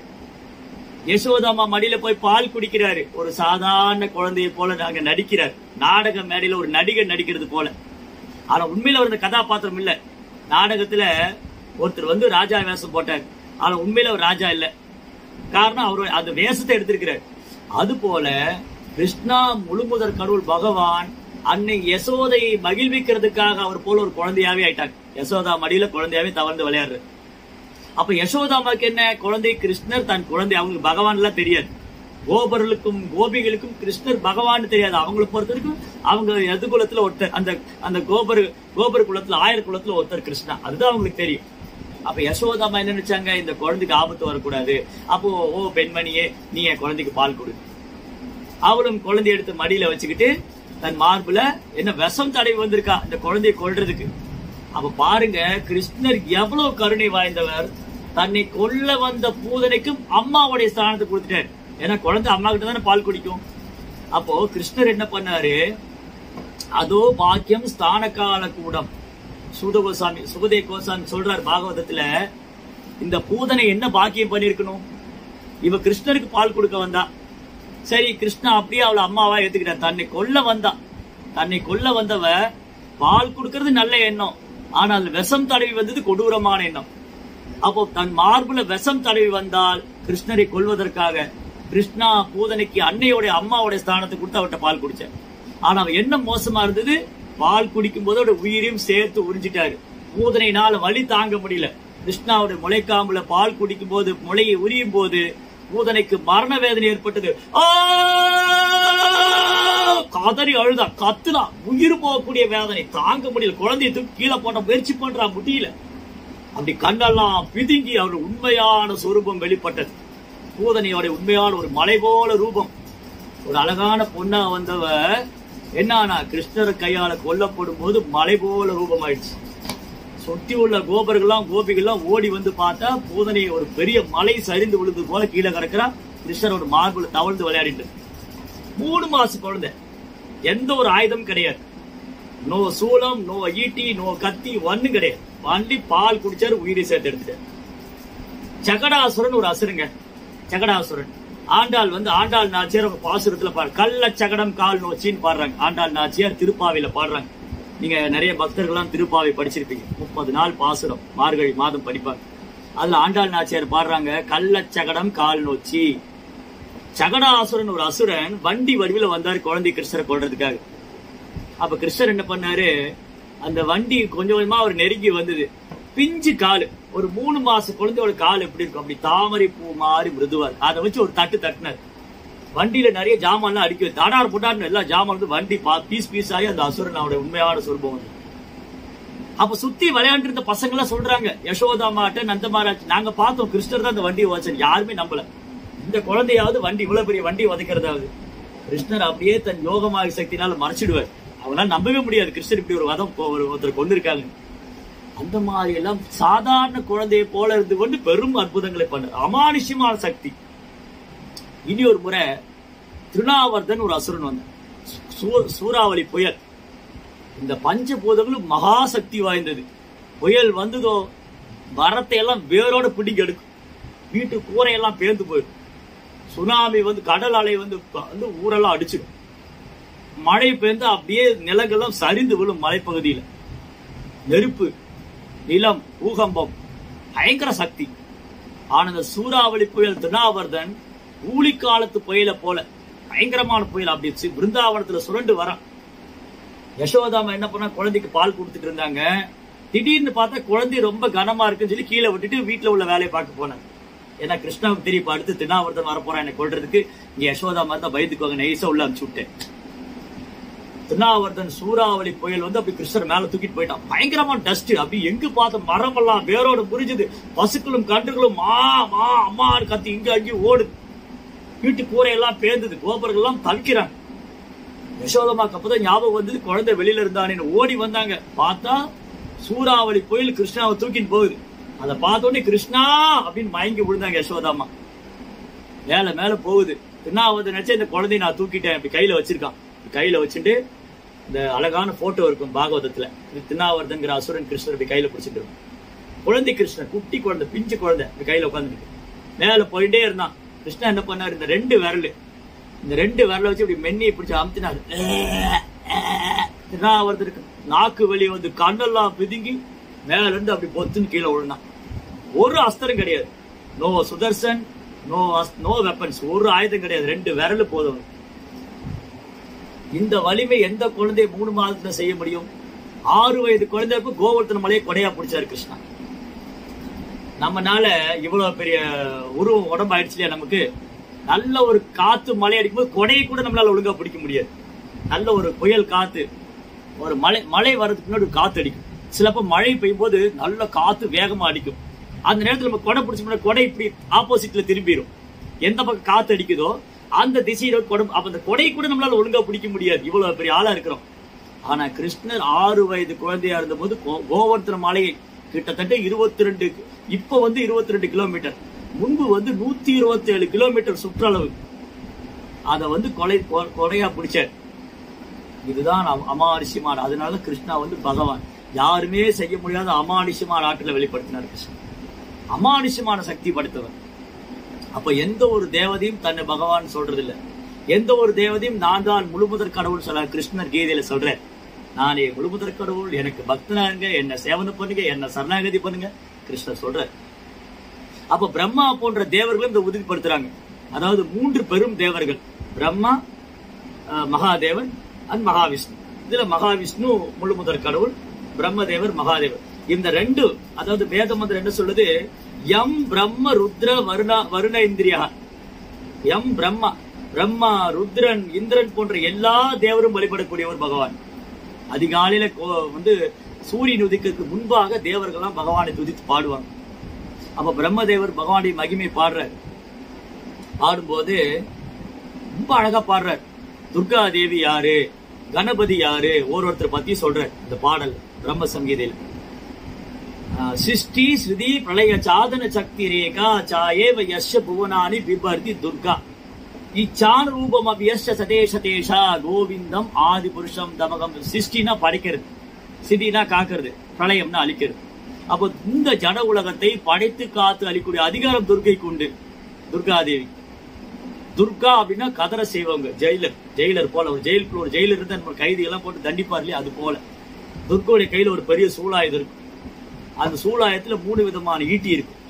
[SPEAKER 1] யசோதாமா மடியில போய் பால் குடிக்கிறாரு ஒரு சாதாரண குழந்தையை போல நாங்க நடிக்கிறார் நாடக மேடையில ஒரு நடிகர் நடிக்கிறது போல ஆனா உண்மையில அவர் இந்த கதாபாத்திரம் இல்ல நாடகத்துல ஒருத்தர் வந்து ராஜா வேஷம் போட்டார் ஆனா உண்மையில அவர் ராஜா இல்ல காரணம் அவர் அந்த வேஷத்தை எடுத்திருக்கிறார் அது போல கிருஷ்ணா முழுமுதற் கடவுள் பகவான் அன்னை யசோதையை மகிழ்விக்கிறதுக்காக அவர் போல ஒரு குழந்தையாவே ஆயிட்டாங்க யசோதா மடியில குழந்தையாவே தவழ்ந்து விளையாடுறாரு அப்ப யசோதாமாக்கு என்ன குழந்தை கிருஷ்ணர் தன் குழந்தை அவங்களுக்கு பகவான் எல்லாம் தெரியாது கோபர்களுக்கும் கோபிகளுக்கும் கிருஷ்ணர் பகவான் தெரியாது அவங்களை பொறுத்த வரைக்கும் அவங்க எது குலத்துல ஒருத்தர் அந்த அந்த கோபர் கோபர் குலத்துல ஆயிரம் குலத்துல ஒருத்தர் கிருஷ்ணா அதுதான் அவங்களுக்கு தெரியும் அப்ப யசோதாமா என்ன நினைச்சாங்க இந்த குழந்தைக்கு ஆபத்து வரக்கூடாது அப்போ ஓ பெண்மணியே நீ என் குழந்தைக்கு பால் கொடு அவளும் குழந்தைய எடுத்து மடியில வச்சுக்கிட்டு தன் மார்புல என்ன விஷம் தடவி வந்திருக்கா இந்த குழந்தையை கொல்றதுக்கு அப்ப பாருங்க கிருஷ்ணர் எவ்வளவு கருணை வாய்ந்தவர் தன்னை கொல்ல வந்த பூதனைக்கும் அம்மாவுடைய ஸ்தானத்தை கொடுத்துட்டாரு ஏன்னா குழந்தை அம்மா கிட்ட தானே பால் குடிக்கும் அப்போ கிருஷ்ணர் என்ன பண்ணாரு அதோ பாக்கியம் ஸ்தான கால கூடம் சுத கோசாமி சுகதே கோசாமி சொல்றார் பாகவதத்துல இந்த பூதனை என்ன பாக்கியம் பண்ணிருக்கணும் இவ கிருஷ்ணருக்கு பால் கொடுக்க வந்தா சரி கிருஷ்ணா அப்படியே அவளை அம்மாவா ஏத்துக்கிட்டா தன்னை கொல்ல வந்தா தன்னை கொல்ல வந்தவ பால் கொடுக்கறது நல்ல எண்ணம் ஆனால் விஷம் தடவி வந்தது கொடூரமான எண்ணம் அப்போ தன் மார்புல விஷம் தடவி வந்தால் கிருஷ்ணரை கொல்வதற்காக கிருஷ்ணா பூதனைக்கு அன்னையோட அம்மாவோட ஸ்தானத்தை கொடுத்து அவட்ட பால் குடிச்சார் ஆனா அவன் என்ன மோசமா இருந்தது பால் குடிக்கும் போது அவரோட உயிரையும் சேர்த்து உறிஞ்சிட்டாரு பூதனைனால வலி தாங்க முடியல கிருஷ்ணாவோட முளைக்காம்புல பால் குடிக்கும் போது முளையை உரியும் போது பூதனைக்கு மரண வேதனை ஏற்பட்டது ஆ! கதறி அழுதா கத்துனா உயிர் போகக்கூடிய வேதனை தாங்க முடியல குழந்தையை தூக்கி கீழே போட்ட முயற்சி பண்றா முடியல அப்படி கண்ணெல்லாம் பிதுங்கி அவர் உண்மையான சொரூபம் வெளிப்பட்டது பூதனையோட உண்மையான ஒரு மலை போல ரூபம் ஒரு அழகான பொண்ணா வந்தவ என்னானா கிருஷ்ணர் கையால கொல்லப்படும் போது மலை போல ரூபம் ஆயிடுச்சு சுத்தி உள்ள கோபர்கள்லாம் கோபிகள்லாம் ஓடி வந்து பார்த்தா பூதனை ஒரு பெரிய மலை சரிந்து விழுந்து போல கீழே கிடக்குறா கிருஷ்ணர் ஒரு மார்புல தவழ்ந்து விளையாடிட்டு மூணு மாசம் குழந்தை எந்த ஒரு ஆயுதம் கிடையாது நோ சூலம் நோ ஈட்டி நோ கத்தி ஒண்ணும் கிடையாது வண்டி பால் குடிச்சாரு உயிரை சேர்த்து எடுத்துட்டாரு சகடாசுரன் ஒரு அசுரங்க சகடாசுரன் ஆண்டாள் வந்து ஆண்டாள் நாச்சியார் அவங்க பாசுரத்துல பாடு கள்ள சகடம் கால் நோச்சின்னு பாடுறாங்க ஆண்டாள் நாச்சியார் திருப்பாவையில பாடுறாங்க நீங்க நிறைய பக்தர்கள்லாம் திருப்பாவை படிச்சிருப்பீங்க முப்பது நாள் பாசுரம் மார்கழி மாதம் படிப்பாங்க அதுல ஆண்டாள் நாச்சியார் பாடுறாங்க கள்ளச்சகடம் கால் நோச்சி சகடாசுரன் ஒரு அசுரன் வண்டி வடிவில வந்தாரு குழந்தை கிருஷ்ணரை கொல்றதுக்காக அப்ப கிருஷ்ணர் என்ன பண்ணாரு அந்த வண்டி கொஞ்சம் கொஞ்சமா அவர் நெருங்கி வந்தது பிஞ்சு காலு ஒரு மூணு மாச குழந்தையோட கால் எப்படி இருக்கும் அப்படி தாமரை பூ மாதிரி மிருதுவா இருக்கு. அதை வச்சு ஒரு தட்டு தட்டினார் வண்டியில நிறைய ஜாமான்லாம் அடிக்க தடார் புட்டார்னு எல்லா ஜாமான் வந்து வண்டி பா பீஸ் பீஸ் ஆகி அந்த அசுரன் அவருடைய உண்மையான சொருபம் வந்து அப்ப சுத்தி விளையாண்டு இருந்த பசங்க எல்லாம் சொல்றாங்க யசோதா மாட்ட நந்தமாராஜ் நாங்க பார்த்தோம் கிருஷ்ணர் தான் அந்த வண்டியை வச்சார் யாருமே நம்பல இந்த குழந்தையாவது வண்டி இவ்வளவு பெரிய வண்டி வதைக்கிறதாவது கிருஷ்ணர் அப்படியே தன் யோகமாக சக்தினால மறைச்சிடுவார் அவங்களால நம்பவே முடியாது கிருஷ்ணர் இப்படி ஒரு வதம் போ- ஒரு ஒருத்தர் கொண்டிருக்காங்க அந்த மாதிரி எல்லாம் சாதாரண குழந்தையை போல இருந்து கொண்டு பெரும் அற்புதங்களை பண்ண அமானுஷ்யமான சக்தி இனி ஒரு முறை திருநாவர்தன் ஒரு அசுரன் வந்தான் சூ- சூறாவளி புயல் இந்த பஞ்சபூதங்களும் மகா சக்தி வாய்ந்தது புயல் வந்ததோ மரத்தை எல்லாம் வேரோட பிடிங்க எடுக்கும் வீட்டு கூரையெல்லாம் பேர்ந்து போயிடும் சுனாமி வந்து கடல் அலை வந்து ப- வந்து ஊரெல்லாம் அடிச்சிடும் மழை பெய்ந்து அப்படியே நிலங்கள்லாம் சரிந்து விழும் மலைப்பகுதியில நெருப்பு நிலம் பூகம்பம் பயங்கர சக்தி ஆனா இந்த சூறாவளி புயல் திருநாவர்தன் ஊழி காலத்து புயலை போல பயங்கரமான புயல் அப்படி சி- பிருந்தாவனத்துல சுரண்டு வரான் யசோதாமா என்ன பண்ணா குழந்தைக்கு பால் கொடுத்துட்டு இருந்தாங்க திடீர்னு பார்த்தா குழந்தை ரொம்ப கனமா இருக்குன்னு சொல்லி கீழே விட்டுட்டு வீட்டுல உள்ள வேலையை பார்க்க போனாங்க ஏன்னா கிருஷ்ணாவுக்கு தெரியும் இப்ப அடுத்து திருநாவர்தன் வரப்போறான் என்னை கொல்றதுக்கு இங்க யசோதா மாதிரி தான் பயந்துக்குவாங்க நைஸா உள்ள அனுப்பிச்சு விட்டேன் திருநாவர்தன் சூறாவளி புயல் வந்து அப்படி கிருஷ்ணர் மேல தூக்கிட்டு போயிட்டான் பயங்கரமான டஸ்ட் அப்படி எங்க பார்த்த மரமெல்லாம் வேரோட முறிஞ்சுது பசுக்களும் கன்றுகளும் மா மா அம்மான்னு கத்தி இங்க அங்கேயும் ஓடுது வீட்டு கூரையெல்லாம் பேர்ந்தது கோபுரங்கள் எல்லாம் தவிக்கிறாங்க யசோதமாக்கு அப்பதான் ஞாபகம் வந்தது குழந்தை வெளியில இருந்தானேன்னு ஓடி வந்தாங்க பார்த்தா சூறாவளி புயல் கிருஷ்ணாவை தூக்கிட்டு போகுது அதை பார்த்த உடனே கிருஷ்ணா அப்படின்னு மயங்கி விழுந்தாங்க யசோதாமா மேல மேல போகுது திருநாவது நினைச்சா இந்த குழந்தைய நான் தூக்கிட்டேன் இப்படி கையில வச்சிருக்கான் இப்படி கையில வச்சுட்டு இந்த அழகான போட்டோ இருக்கும் பாகவதத்துல இது திருநாவர்தங்கிற அசுரன் கிருஷ்ணர் இப்படி கையில பிடிச்சிட்டு இருக்கும் குழந்தை கிருஷ்ணன் குட்டி குழந்தை பிஞ்சு குழந்தை இப்படி கையில உட்காந்துருக்கு மேல போயிட்டே இருந்தான் கிருஷ்ணன் என்ன பண்ணாரு இந்த ரெண்டு விரலு இந்த ரெண்டு விரல வச்சு இப்படி மென்னி பிடிச்சு அமுத்தினாரு திருநாவர்தனுக்கு நாக்கு வெளியே வந்து கண்ணெல்லாம் பிதுங்கி மேல இருந்து அப்படி பொத்துன்னு கீழே விழுந்தான் ஒரு அஸ்திரம் கிடையாது no Sudarshan no no weapons ஒரு ஆயுதம் கிடையாது ரெண்டு விரல் போதும் இந்த வலிமை எந்த குழந்தை மூணு மாதத்துல செய்ய முடியும் ஆறு வயது குழந்தைக்கு கோவர்த்தன மலையை கொடையா பிடிச்சாரு கிருஷ்ணா நம்மனால இவ்வளவு பெரிய உருவம் உடம்பு ஆயிடுச்சு இல்லையா நமக்கு நல்ல ஒரு காத்து மழை அடிக்கும்போது கொடையை கூட நம்மளால ஒழுங்கா பிடிக்க முடியாது நல்ல ஒரு புயல் காத்து ஒரு மழை மழை வர்றதுக்கு முன்னாடி ஒரு காத்து அடிக்கும் சிலப்போ மழை பெய்யும் போது நல்ல காத்து வேகமா அடிக்கும் அந்த நேரத்துல நம்ம கொடை பிடிச்சோம்னா கொடை இப்படி ஆப்போசிட்ல திரும்பிடும் எந்த பக்கம் காத்து அடிக்குதோ அந்த திசையில கொடை அப்ப அந்த கொடை கூட நம்மளால ஒழுங்கா பிடிக்க முடியாது இவ்வளவு பெரிய ஆளா இருக்கிறோம் ஆனா கிருஷ்ணர் ஆறு வயது குழந்தையா இருந்தபோது கோ- கோவர்த்தன மாலையை கிட்டத்தட்ட இருபத்தி ரெண்டு இப்ப வந்து இருபத்தி ரெண்டு கிலோமீட்டர் முன்பு வந்து நூத்தி இருபத்தி ஏழு கிலோமீட்டர் சுற்றளவு அத வந்து கொலை கொ- கொலையா பிடிச்சார் இதுதான் அம- அமானுஷ்யமான அதனால கிருஷ்ணா வந்து பகவான் யாருமே செய்ய முடியாத அமானுஷ்யமான ஆற்றலை வெளிப்படுத்தினார் கிருஷ்ணன் அமானுஷ்யமான சக்தி படைத்தவர் அப்ப எந்த ஒரு தேவதையும் தன்னை பகவான் சொல்றது இல்ல எந்த ஒரு தேவதையும் நான் தான் முழுமுதற் கடவுள் சொல்ல கிருஷ்ணர் கீதையில சொல்றேன் நானே முழுமுதற் கடவுள் எனக்கு பக்தனாங்க என்ன சேவனை பண்ணுங்க என்ன சரணாகதி பண்ணுங்க கிருஷ்ணர் சொல்றார் அப்ப பிரம்மா போன்ற தேவர்களும் இந்த உறுதிப்படுத்துறாங்க அதாவது மூன்று பெரும் தேவர்கள் பிரம்மா அஹ், மகாதேவன் அண்ட் மகாவிஷ்ணு இதுல மகாவிஷ்ணு முழுமுதற் கடவுள் பிரம்மதேவர் மகாதேவர் இந்த ரெண்டு அதாவது வேத மந்திரம் என்ன சொல்லுது எம் பிரம்ம ருத்ர வருணா வருண இந்திரியா எம் பிரம்மா பிரம்மா ருத்ரன் இந்திரன் போன்ற எல்லா தேவரும் வழிபடக்கூடியவர் பகவான் அதிகாலையில கோ- வந்து சூரியன் உதிக்கிறதுக்கு முன்பாக தேவர்கள்லாம் பகவானை துதித்து பாடுவாங்க அப்ப பிரம்மதேவர் பகவானுடைய மகிமை பாடுறார் பாடும்போது ரொம்ப அழகா பாடுறார் துர்கா தேவி யாரு கணபதி யாரு ஒரு ஒருத்தர் பத்தி சொல்றார் இந்த பாடல் பிரம்ம சங்கீதையில ஆஹ், சிருஷ்டி ஸ்ருதி பிரளய சாதன சக்தி ரேகா சாயேவ யஷ புவனானி பிபர்தி துர்கா இச்சான் ரூபம் அபியஷ சதேஷ தேஷா கோவிந்தம் ஆதி புருஷம் தமகம் சிருஷ்டினா படைக்கிறது சிதினா காக்கிறது பிரளயம்னா அழிக்கிறது அப்போ இந்த ஜட உலகத்தை படைத்து காத்து அழிக்கூடிய அதிகாரம் துர்கைக்கு உண்டு துர்காதேவி துர்கா அப்படின்னா கதற செய்வாங்க ஜெயிலர் ஜெயிலர் போல ஒரு ஜெயிலுக்குள்ள ஒரு ஜெயிலர் இருந்தா நம்ம கைதி எல்லாம் போட்டு தண்டிப்பார் இல்லையா அது போல துர்காவுடைய கையில ஒரு பெரிய சூலாயுதம் இருக்கும் அந்த சூலாயத்துல மூணு விதமான ஈட்டி இருக்கு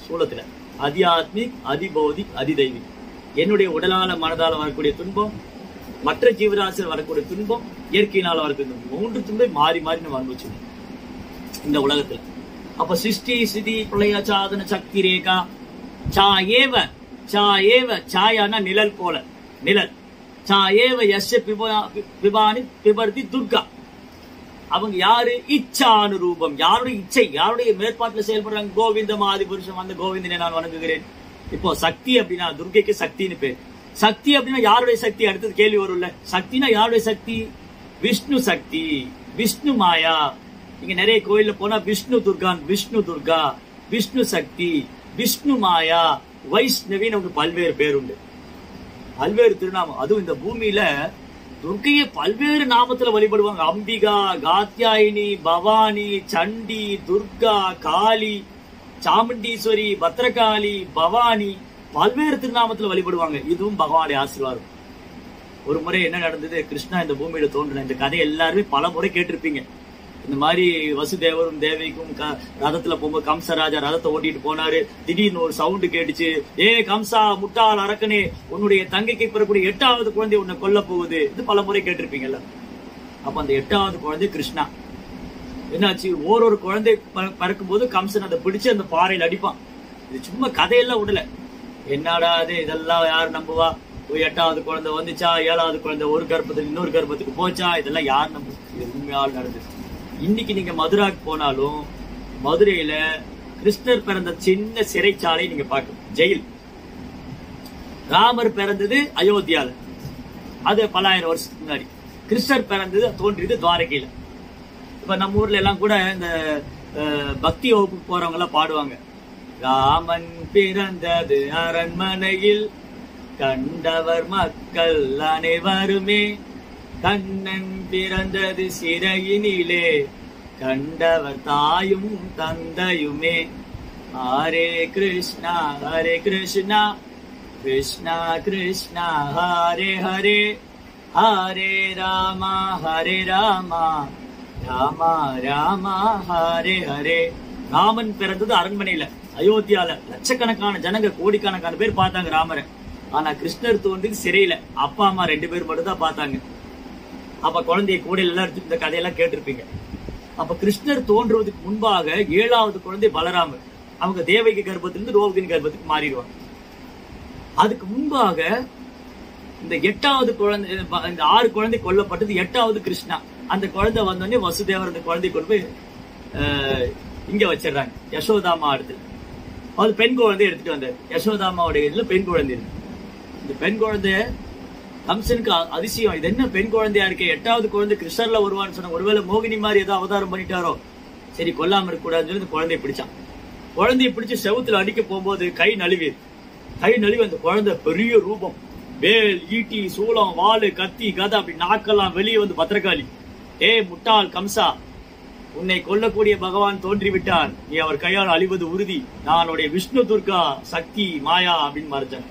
[SPEAKER 1] சூலத்துல அதியாத்மிக் அதிபௌதிக் அதிதைவிக் என்னுடைய உடலால மனதால வரக்கூடிய துன்பம் மற்ற ஜீவராசியில் வரக்கூடிய துன்பம் இயற்கையினால வரக்கூடிய துன்பம் மூன்று துன்பம் மாறி மாறி நம்ம அனுபவிச்சிருக்கோம் இந்த உலகத்துல அப்ப சிருஷ்டி சிதி பிரளய சாதன சக்தி ரேகா சா ஏவ சா ஏவ சாயானா நிழல் போல நிழல் சா ஏவ எஸ் பிபானி பிபர்தி துர்கா அவங்க யாரு இச்சானுரூபம் யாருடைய இச்சை யாருடைய மேற்பாட்டுல செயல்படுறாங்க கோவிந்தம் ஆதி புருஷம் அந்த கோவிந்தனை நான் வணங்குகிறேன் இப்போ சக்தி அப்படின்னா துர்கைக்கு சக்தின்னு பேர் சக்தி அப்படின்னா யாருடைய சக்தி அடுத்தது கேள்வி வரும்ல சக்தினா யாருடைய சக்தி விஷ்ணு சக்தி விஷ்ணு மாயா இங்க நிறைய கோயில்ல போனா விஷ்ணு துர்கான் விஷ்ணு துர்கா விஷ்ணு சக்தி விஷ்ணு மாயா வைஷ்ணவின்னு நமக்கு பல்வேறு பேர் உண்டு பல்வேறு திருநாமம் அதுவும் இந்த பூமியில துர்க்கையை பல்வேறு நாமத்துல வழிபடுவாங்க அம்பிகா காத்யாயினி பவானி சண்டி துர்கா காளி சாமுண்டீஸ்வரி பத்ரகாளி பவானி பல்வேறு திருநாமத்துல வழிபடுவாங்க இதுவும் பகவானுடைய ஆசீர்வாதம் ஒரு முறை என்ன நடந்தது கிருஷ்ணா இந்த பூமியில தோன்றின இந்த கதை எல்லாருமே பல முறை கேட்டிருப்பீங்க இந்த மாதிரி வசுதேவரும் தேவிக்கும் க- ரதத்துல போகும்போது கம்சராஜா ரதத்தை ஓட்டிட்டு போனாரு திடீர்னு ஒரு சவுண்டு கேட்டுச்சு ஏ கம்சா முட்டாள் அரக்கனே உன்னுடைய தங்கைக்கு பிறக்கூடிய எட்டாவது குழந்தை உன்னை கொல்ல போகுது இது பல முறை கேட்டிருப்பீங்கல்ல அப்ப அந்த எட்டாவது குழந்தை கிருஷ்ணா என்னாச்சு ஓரொரு குழந்தை ப- பிறக்கும்போது கம்சன் அதை பிடிச்சு அந்த பாறையில அடிப்பான் இது சும்மா கதையெல்லாம் விடல என்னடா இது இதெல்லாம் யார் நம்புவா ஒரு எட்டாவது குழந்தை வந்துச்சா ஏழாவது குழந்தை ஒரு கர்ப்பத்துக்கு இன்னொரு கர்ப்பத்துக்கு போச்சா இதெல்லாம் யார் நம்பு இது உண்மையால் நடந்தது இன்னைக்கு நீங்க மதுராக்கு போனாலும் மதுரையில கிருஷ்ணர் பிறந்த சின்ன சிறைச்சாலை நீங்க பார்க்கணும் ஜெயில் ராமர் பிறந்தது அயோத்தியால அது பல ஆயிரம் வருஷத்துக்கு முன்னாடி கிருஷ்ணர் பிறந்தது தோன்றியது துவாரகையில இப்ப நம்ம ஊர்ல எல்லாம் கூட இந்த அஹ், பக்தி வகுப்புக்கு போறவங்க எல்லாம் பாடுவாங்க ராமன் பிறந்தது அரண்மனையில் கண்டவர் மக்கள் அனைவருமே கண்ணன் பிறந்தது சிறையினிலே கண்டவர் தாயும் தந்தையுமே ஹரே கிருஷ்ணா ஹரே கிருஷ்ணா கிருஷ்ணா கிருஷ்ணா ஹரே ஹரே ஹரே ராமா ஹரே ராமா ராமா ராமா ஹரே ஹரே ராமன் பிறந்தது அரண்மனையில அயோத்தியால லட்சக்கணக்கான ஜனங்க கோடிக்கணக்கான பேர் பார்த்தாங்க ராமரை ஆனா கிருஷ்ணர் தோன்றி சிறையில அப்பா அம்மா ரெண்டு பேர் மட்டும் தான் பார்த்தாங்க அப்ப குழந்தைய கூடையில எல்லாம் எடுத்து இந்த கதையெல்லாம் கேட்டிருப்பீங்க அப்ப கிருஷ்ணர் தோன்றுவதற்கு முன்பாக ஏழாவது குழந்தை பலராமர் அவங்க தேவகி கர்ப்பத்திலிருந்து ரோகிணி கர்ப்பத்துக்கு மாறிடுவாங்க அதுக்கு முன்பாக இந்த எட்டாவது குழந்தை இந்த ஆறு குழந்தை கொல்லப்பட்டது எட்டாவது கிருஷ்ணா அந்த குழந்தை வந்தோடனே வசுதேவர் அந்த குழந்தை கொண்டு போய் அஹ், இங்க வச்சிடுறாங்க யசோதாமா இடத்துல அது பெண் குழந்தை எடுத்துட்டு வந்தார் யசோதாமாவுடைய இதுல பெண் குழந்தை இருக்கு இந்த பெண் குழந்தைய கம்சனுக்கு அ- அதிசயம் இது என்ன பெண் குழந்தையா இருக்கே எட்டாவது குழந்தை கிருஷ்ணர்ல வருவான்னு சொன்ன ஒருவேளை மோகினி மாதிரி ஏதோ அவதாரம் பண்ணிட்டாரோ சரி கொல்லாம இருக்க கூடாதுன்னு சொல்லி இந்த குழந்தைய பிடிச்சான் குழந்தைய பிடிச்சு செவுத்துல அடிக்க போகும்போது கை நழுவியது கை நழுவி அந்த குழந்தை பெரிய ரூபம் வேல் ஈட்டி சூளம் வாளு கத்தி கதை அப்படி நாக்கெல்லாம் வெளியே வந்து பத்திரகாளி ஏய் முட்டாள் கம்சா உன்னை கொல்லக்கூடிய பகவான் தோன்றிவிட்டார் நீ அவர் கையால் அழிவது உறுதி நான் உடைய விஷ்ணு துர்கா சக்தி மாயா அப்படின்னு மறைச்சான்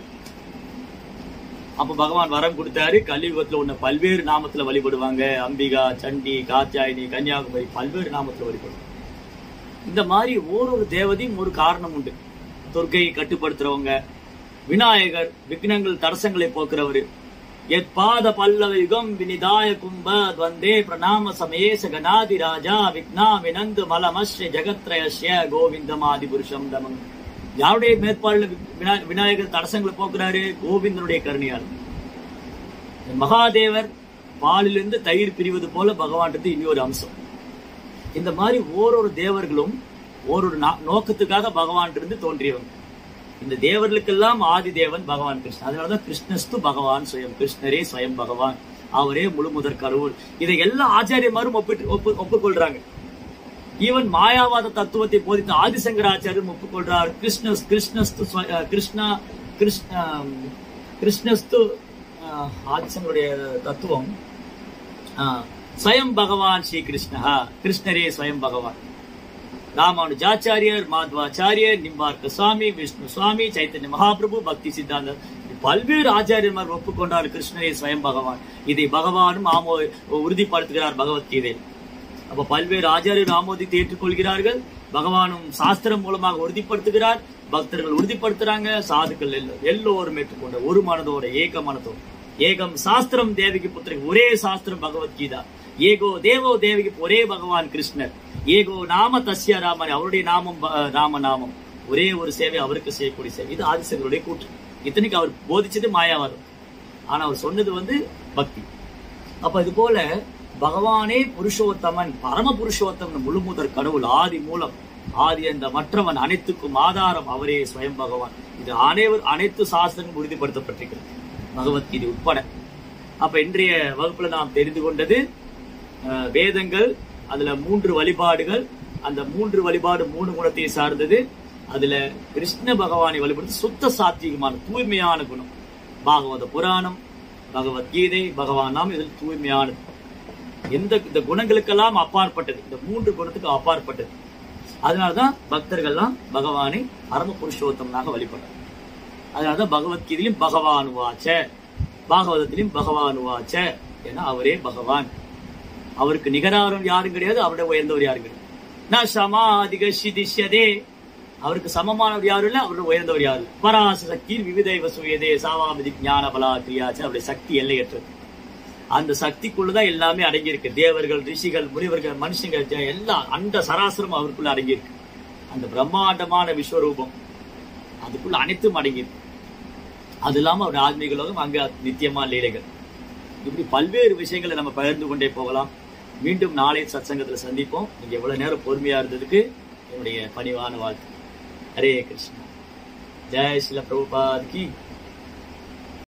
[SPEAKER 1] அப்ப பகவான் வரம் கொடுத்தாரு கலியுகத்துல உன்னை பல்வேறு நாமத்துல வழிபடுவாங்க அம்பிகா சண்டி காத்தியாயினி கன்னியாகுமரி பல்வேறு நாமத்துல வழிபடுவாங்க இந்த மாதிரி ஓரொரு தேவதையும் ஒரு காரணம் உண்டு துர்க்கையை கட்டுப்படுத்துறவங்க விநாயகர் விக்னங்கள் தடசங்களை போக்குறவரு எத் பாத பல்லவ யுகம் வினிதாய கும்ப வந்தே பிரணாம சமேச கணாதி ராஜா விக்னா வினந்து மலமஸ்ய ஜெகத்ரயஸ்ய கோவிந்தமாதி புருஷம் தமம் யாருடைய மேற்பாடுல வினா- விநாயகர் தடசங்களை போக்குறாரு கோவிந்தனுடைய கருணையால் மகாதேவர் பாலிலிருந்து தயிர் பிரிவது போல பகவான்றது இனி ஒரு அம்சம் இந்த மாதிரி ஓரொரு தேவர்களும் ஓரொரு நா- நோக்கத்துக்காக பகவான் இருந்து தோன்றியவங்க இந்த தேவர்களுக்கெல்லாம் ஆதி தேவன் பகவான் கிருஷ்ணன் அதனாலதான் கிருஷ்ணஸ்து பகவான் சுயம் கிருஷ்ணரே ஸ்வயம் பகவான் அவரே முழு முதற் கடவுள் இதை எல்லா ஆச்சாரியமாரும் ஒப்பிட்டு ஒப்பு ஒப்புக்கொள்றாங்க ஈவன் மாயாவாத தத்துவத்தை போதித்த ஆதிசங்கராச்சாரியரும் ஒப்புக்கொள்றார் கிருஷ்ணஸ் கிருஷ்ணஸ்து ஸ்வ- அஹ் கிருஷ்ணா கிருஷ்ண கிருஷ்ணஸ்து அஹ், ஆதிசங்கருடைய தத்துவம் அஹ், ஸ்வயம் பகவான் ஸ்ரீ கிருஷ்ணா கிருஷ்ணரே ஸ்வயம் பகவான் ராமானுஜாச்சாரியர் மாத்வாச்சாரியர் நிம்பார்க்க சுவாமி விஷ்ணு சுவாமி சைத்தன்ய மகாபிரபு பக்தி சித்தாந்தர் பல்வேறு ஆச்சாரியர்மார் ஒப்புக்கொண்டார் கிருஷ்ணரே ஸ்வயம் பகவான் இதை பகவானும் ஆமோ உறுதிப்படுத்துகிறார் பகவத்கீதையில் அப்ப பல்வேறு ஆச்சாரியர் ஆமோதித்து ஏற்றுக்கொள்கிறார்கள் பகவானும் சாஸ்திரம் மூலமாக உறுதிப்படுத்துகிறார் பக்தர்கள் உறுதிப்படுத்துறாங்க சாதுக்கள் எல்லோ- எல்லோரும் ஏற்றுக்கொண்ட ஒரு மனதோட ஏக மனதோட ஏகம் சாஸ்திரம் தேவிக்கு புத்திரன் ஒரே சாஸ்திரம் பகவத்கீதா ஏகோ தேவோ தேவிக்கு ஒரே பகவான் கிருஷ்ணர் ஏகோ நாம தஸ்ய ராமன் அவருடைய நாமம் ப- ராம நாமம் ஒரே ஒரு சேவை அவருக்கு செய்யக்கூடிய சேவை இது ஆதிசங்கருடைய கூற்று இத்தனைக்கு அவர் போதிச்சது மாயாவாதம் ஆனா அவர் சொன்னது வந்து பக்தி அப்ப இது போல பகவானே புருஷோத்தமன் பரம புருஷோத்தமன் முழுமுதற் கடவுள் ஆதி மூலம் ஆதி அந்த மற்றவன் அனைத்துக்கும் ஆதாரம் அவரே ஸ்வயம் பகவான் இது அனைவர் அனைத்து சாஸ்திரங்களும் உறுதிப்படுத்தப்பட்டிருக்கிறது பகவத்கீதை உட்பட அப்ப இன்றைய வகுப்புல நாம் தெரிந்து கொண்டது அஹ், வேதங்கள் அதுல மூன்று வழிபாடுகள் அந்த மூன்று வழிபாடு மூணு குணத்தை சார்ந்தது அதுல கிருஷ்ண பகவானை வழிபடுத்து சுத்த சாத்வீகமான தூய்மையான குணம் பாகவத புராணம் பகவத்கீதை பகவான் நாம் இதில் தூய்மையானது எந்த இந்த குணங்களுக்கெல்லாம் அப்பாற்பட்டது இந்த மூன்று குணத்துக்கு அப்பாற்பட்டது அதனாலதான் பக்தர்கள்லாம் பகவானை பரம புருஷோத்தமனாக வழிபடுறாங்க அதனாலதான் பகவத்கீதையிலும் பகவான் வாச்ச பாகவதத்திலும் பகவான் வாச்ச ஏன்னா அவரே பகவான் அவருக்கு நிகராரம் யாரும் கிடையாது அவருடைய உயர்ந்தவர் யாரும் கிடையாது நான் சமாதிக சிதிஷ்யதே அவருக்கு சமமானவர் யாரும் இல்ல அவருடைய உயர்ந்தவர் யாரும் இல்ல பராச சக்தியில் விவிதைவ சுயதே சாவாமதி ஞான பலா கிரியாச்சு அவருடைய சக்தி எல்லையற்றது அந்த சக்திக்குள்ளதான் எல்லாமே அடங்கியிருக்கு தேவர்கள் ரிஷிகள் முனிவர்கள் மனுஷங்க ஜ- எல்லாம் அந்த சராசரம் அவருக்குள்ள அடங்கியிருக்கு அந்த பிரம்மாண்டமான விஸ்வரூபம் அதுக்குள்ள அனைத்தும் அடங்கியிருக்கு அது இல்லாம அவர் ஆத்மீக லோகம் அங்க நித்தியமா லீலைகள் இப்படி பல்வேறு விஷயங்களை நம்ம பகிர்ந்து கொண்டே போகலாம் மீண்டும் நாளை சத்சங்கத்துல சந்திப்போம் நீங்க எவ்வளவு நேரம் பொறுமையா இருந்ததுக்கு என்னுடைய பணிவான வாழ்த்து ஹரே கிருஷ்ணா ஜெய் ஸ்ரீல பிரபுபாத் கி